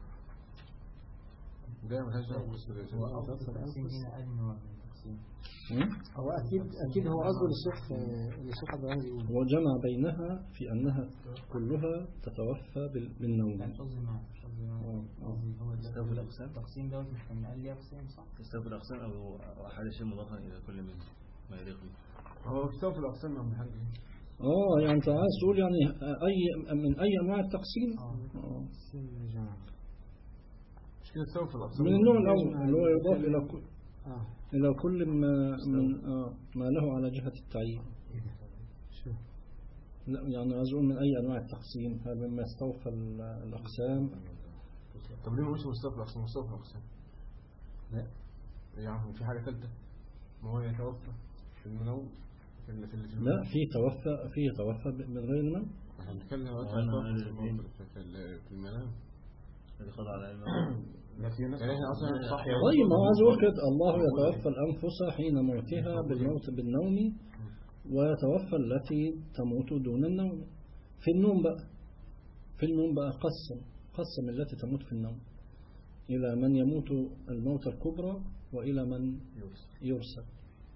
ده ملهاش دعوه بس هو بالاسم أفضل التقسيم الأنفس هنا أدنى من التقسيم مم. هو أكيد أكيد هو قصده للشيخ اللي الشيخ عبد الغني بيقول وجمع بينها في أنها كلها تتوفى بال- بالنوم لا مش قصدي مع مش قصدي مع آه، آه. قصدي هو استوى ده الأقسام التقسيم دوت مش كان قال لي أقسام صح؟ تستوي الأقسام أو أو أحد شيء مضافا إلى كل من ما يليق به هو كتاب في الاقسام يا عم حاج اه يعني انت عايز تقول يعني اي من اي انواع التقسيم اه آه. سن جمع مش كده كتاب في الاقسام من النوع الاول اللي هو يضاف الى كل اه الى كل ما من آه ما له على جهة التعيين شو لا يعني عايز اقول من اي انواع التقسيم هل مما يستوفى ال- الاقسام طب ليه ما قلتش مستوى في الاقسام مستوى في الاقسام لا يا عم في حاجه ثالثه ما هو يتوفى في المنوم في اللي في اللي في لا في توفى في توفى من غير الموت احنا بنتكلم دلوقتي وأنا عن على توفى في الاثنين. الموت في ال- في المنام الذي قضى على الموت يعني احنا اصلا صح طيب ما هو عايز اقول كده الله يتوفى الانفس حين موتها بالموت بالنوم ويتوفى التي تموت دون النوم في النوم بقى في النوم بقى قسم قسم التي تموت في النوم إلى من يموت الموت الكبرى وإلى من يرسل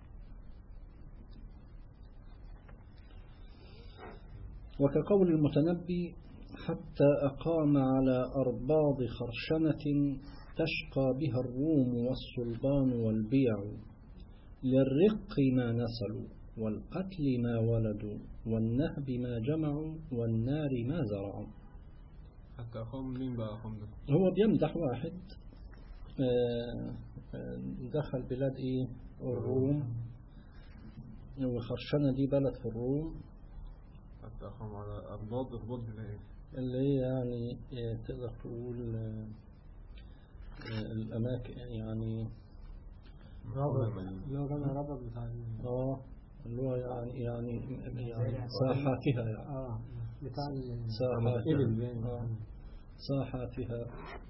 وكقول المتنبي حتى أقام على أرباض خرشنة تشقى بها الروم والصلبان والبيع للرق ما نسلوا والقتل ما ولدوا والنهب ما جمعوا والنار ما زرعوا حتى اقام مين بقى اقام ده هو بيمدح واحد آه، آه، دخل بلاد ايه الروم وخرشنة دي بلد في الروم التأخم على أرباط إرباط بالله اللي هي يعني آه، تقدر تقول آه، آه، الأماكن يعني رابط اللي هو جمع رابط بتاع ال- اه اللي هو يعني يعني يعني ساحاتها يعني اه بتاع ال- ساحاتها الإبل يعني. آه. ساحاتها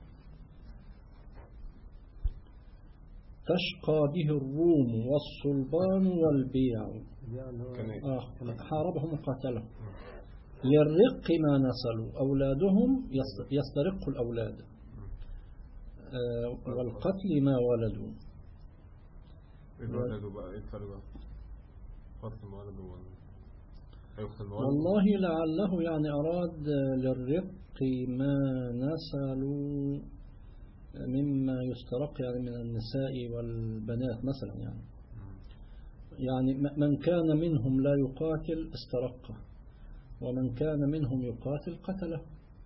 تشقى به الروم والصلبان والبيع ده اللي هو كان إيه؟ آه. حاربهم وقاتلهم للرق ما نسلوا أولادهم يس- يسترق الأولاد آه، والقتل ما ولدوا إيه الولد بقى إيه الفرق بقى؟ قتل المولد ولا هيقتل المولد والله لعله يعني أراد للرق ما نسلوا مما يسترق يعني من النساء والبنات مثلا يعني يعني م- من كان منهم لا يقاتل استرقه ومن كان منهم يقاتل قتله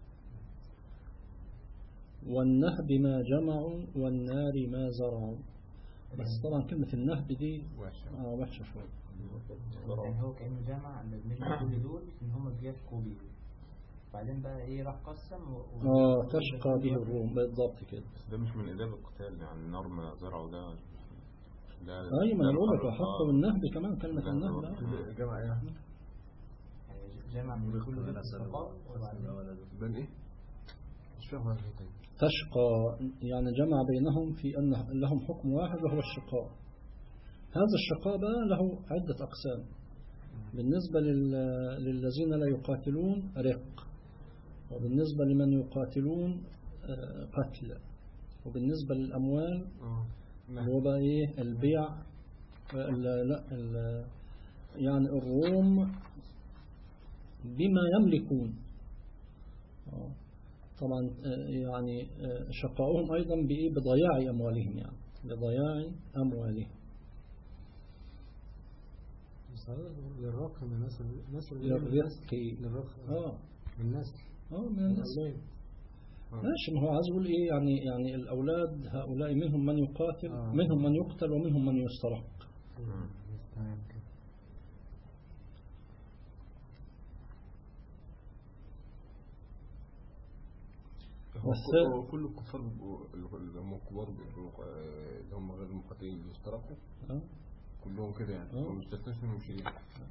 والنهب ما جمعوا والنار ما زرعوا بس طبعا كلمة النهب دي وحشة آه وحشة شوية يعني هو كأنه جمع من كل دول إن هم بيشكوا بيه بعدين بقى إيه راح قسم و... و- آه تشقى به الروم بالضبط كده بس ده مش من آداب القتال يعني النار ما زرعوا ده ده أي ما أنا بقول لك ده وحطوا آه. النهب كمان كلمة لا، النهب ده آه. جمع إيه يا أحمد؟ يعني جمع من كل دول الصفات وبعدين بين إيه؟ مش فاهم ولا إيه تاني تشقى يعني جمع بينهم في أن لهم حكم واحد وهو الشقاء هذا الشقاء بقى له عدة أقسام بالنسبة لل- للذين لا يقاتلون رق وبالنسبة لمن يقاتلون آه، قتل وبالنسبة للأموال اه اللي هو بقى إيه البيع آه، ال- لا ال- يعني الروم بما يملكون آه. طبعا آه، يعني آه، شقاؤهم أيضا بإيه بضياع أموالهم يعني بضياع أموالهم للرق من الناس الناس للرق للرق آه الناس آه من الناس ماشي ما هو عايز يقول إيه يعني يعني الأولاد هؤلاء منهم من يقاتل آه. منهم من يقتل ومنهم من يسترق تمام كده هو والثالث- كل- هو كل الكفار بيبقوا اللي هم الكبار بيبقوا آه، اللي هم غير المقاتلين اللي اشتركوا آه. كلهم كده يعني آه. هم مش تستثنى منهم شيء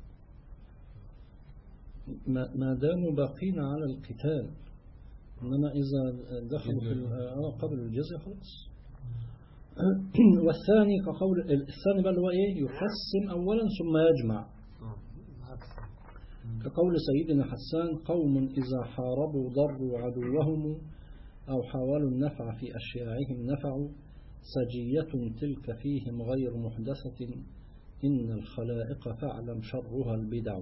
ما ما داموا باقين على القتال إنما إذا دخلوا في ال- آه قبل الجزية خلاص والثاني كقول الثاني بقى اللي هو إيه يقسم أولا ثم يجمع كقول سيدنا حسان قوم إذا حاربوا ضروا عدوهم أو حاولوا النفع في أشياعهم نفعوا سجية تلك فيهم غير محدثة إن الخلائق فاعلم شرها البدع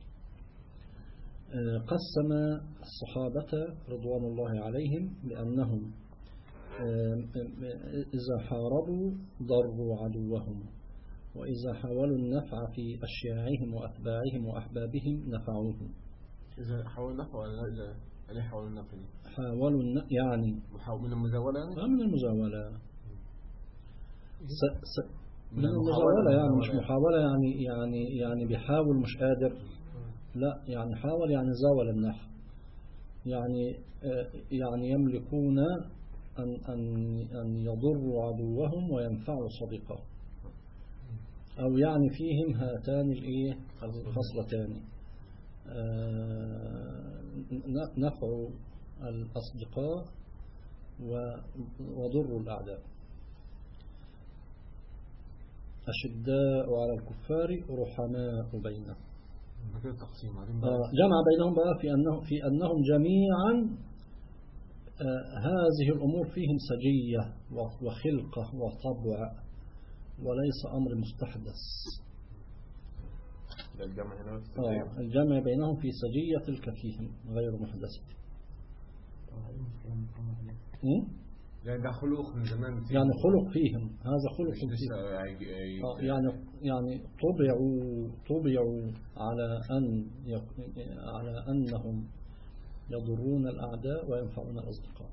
آه، قسم الصحابة رضوان الله عليهم بأنهم آه، إذا حاربوا ضروا عدوهم وإذا حاولوا النفع في أشياعهم وأتباعهم وأحبابهم نفعوهم إذا حاول نفع ولا لا إذا ليه حاول النفع دي حاولوا الن- يعني محاول من المزاولة يعني آه، من المزاولة س... س... من من المزاولة المحاولة يعني مش المزاولة. محاولة يعني يعني يعني بيحاول مش قادر لا يعني حاول يعني زاول النحو يعني آه، يعني يملكون أن أن أن يضروا عدوهم وينفعوا صديقهم أو يعني فيهم هاتان الإيه الخصلتان آه، ن- نفع الأصدقاء و- وضر الأعداء أشداء على الكفار رحماء بينهم ده كده تقسيم بعدين آه، بقى جمع بينهم بقى في أنهم, في أنهم جميعا آه، هذه الأمور فيهم سجية و- وخلقة وطبع وليس أمر مستحدث ده الجمع هنا في آه، التسعير. الجمع بينهم في سجية تلك فيهم غير محدثة طب إيه المشكلة من محمد عليه؟ م? يعني ده خلق من زمان فيه. يعني خلق فيهم هذا خلق مش فيهم لسه يعني- آه، يعني يعني طبعوا طبعوا على أن يك- على أنهم يضرون الأعداء وينفعون الأصدقاء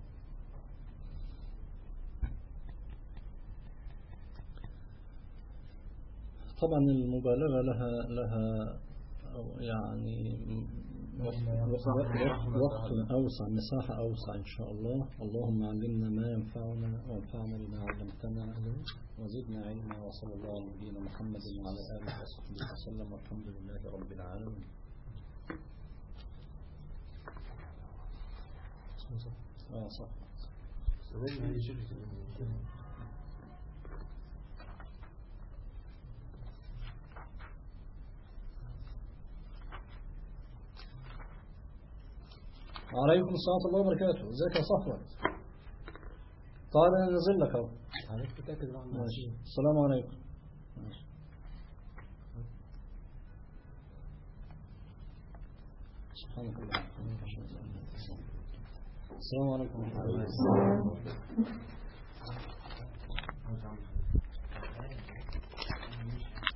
طبعا المبالغة لها لها أو يعني وقت وقت أوسع مساحة أوسع إن شاء الله اللهم علمنا ما ينفعنا وانفعنا بما علمتنا وزدنا علما وصلى الله على نبينا محمد وعلى آله وصحبه وسلم والحمد لله رب العالمين آه صح سؤال هي شركة الإنجليزية. وعليكم السلام ورحمة الله وبركاته ازيك يا صفوة طيب انا نازل لك اهو عليك تتأكد بقى من ماشي السلام عليكم ماشي. سبحانك اللهم وبحمدك أشهد أن لا إله إلا أنت. السلام عليكم ورحمة الله وبركاته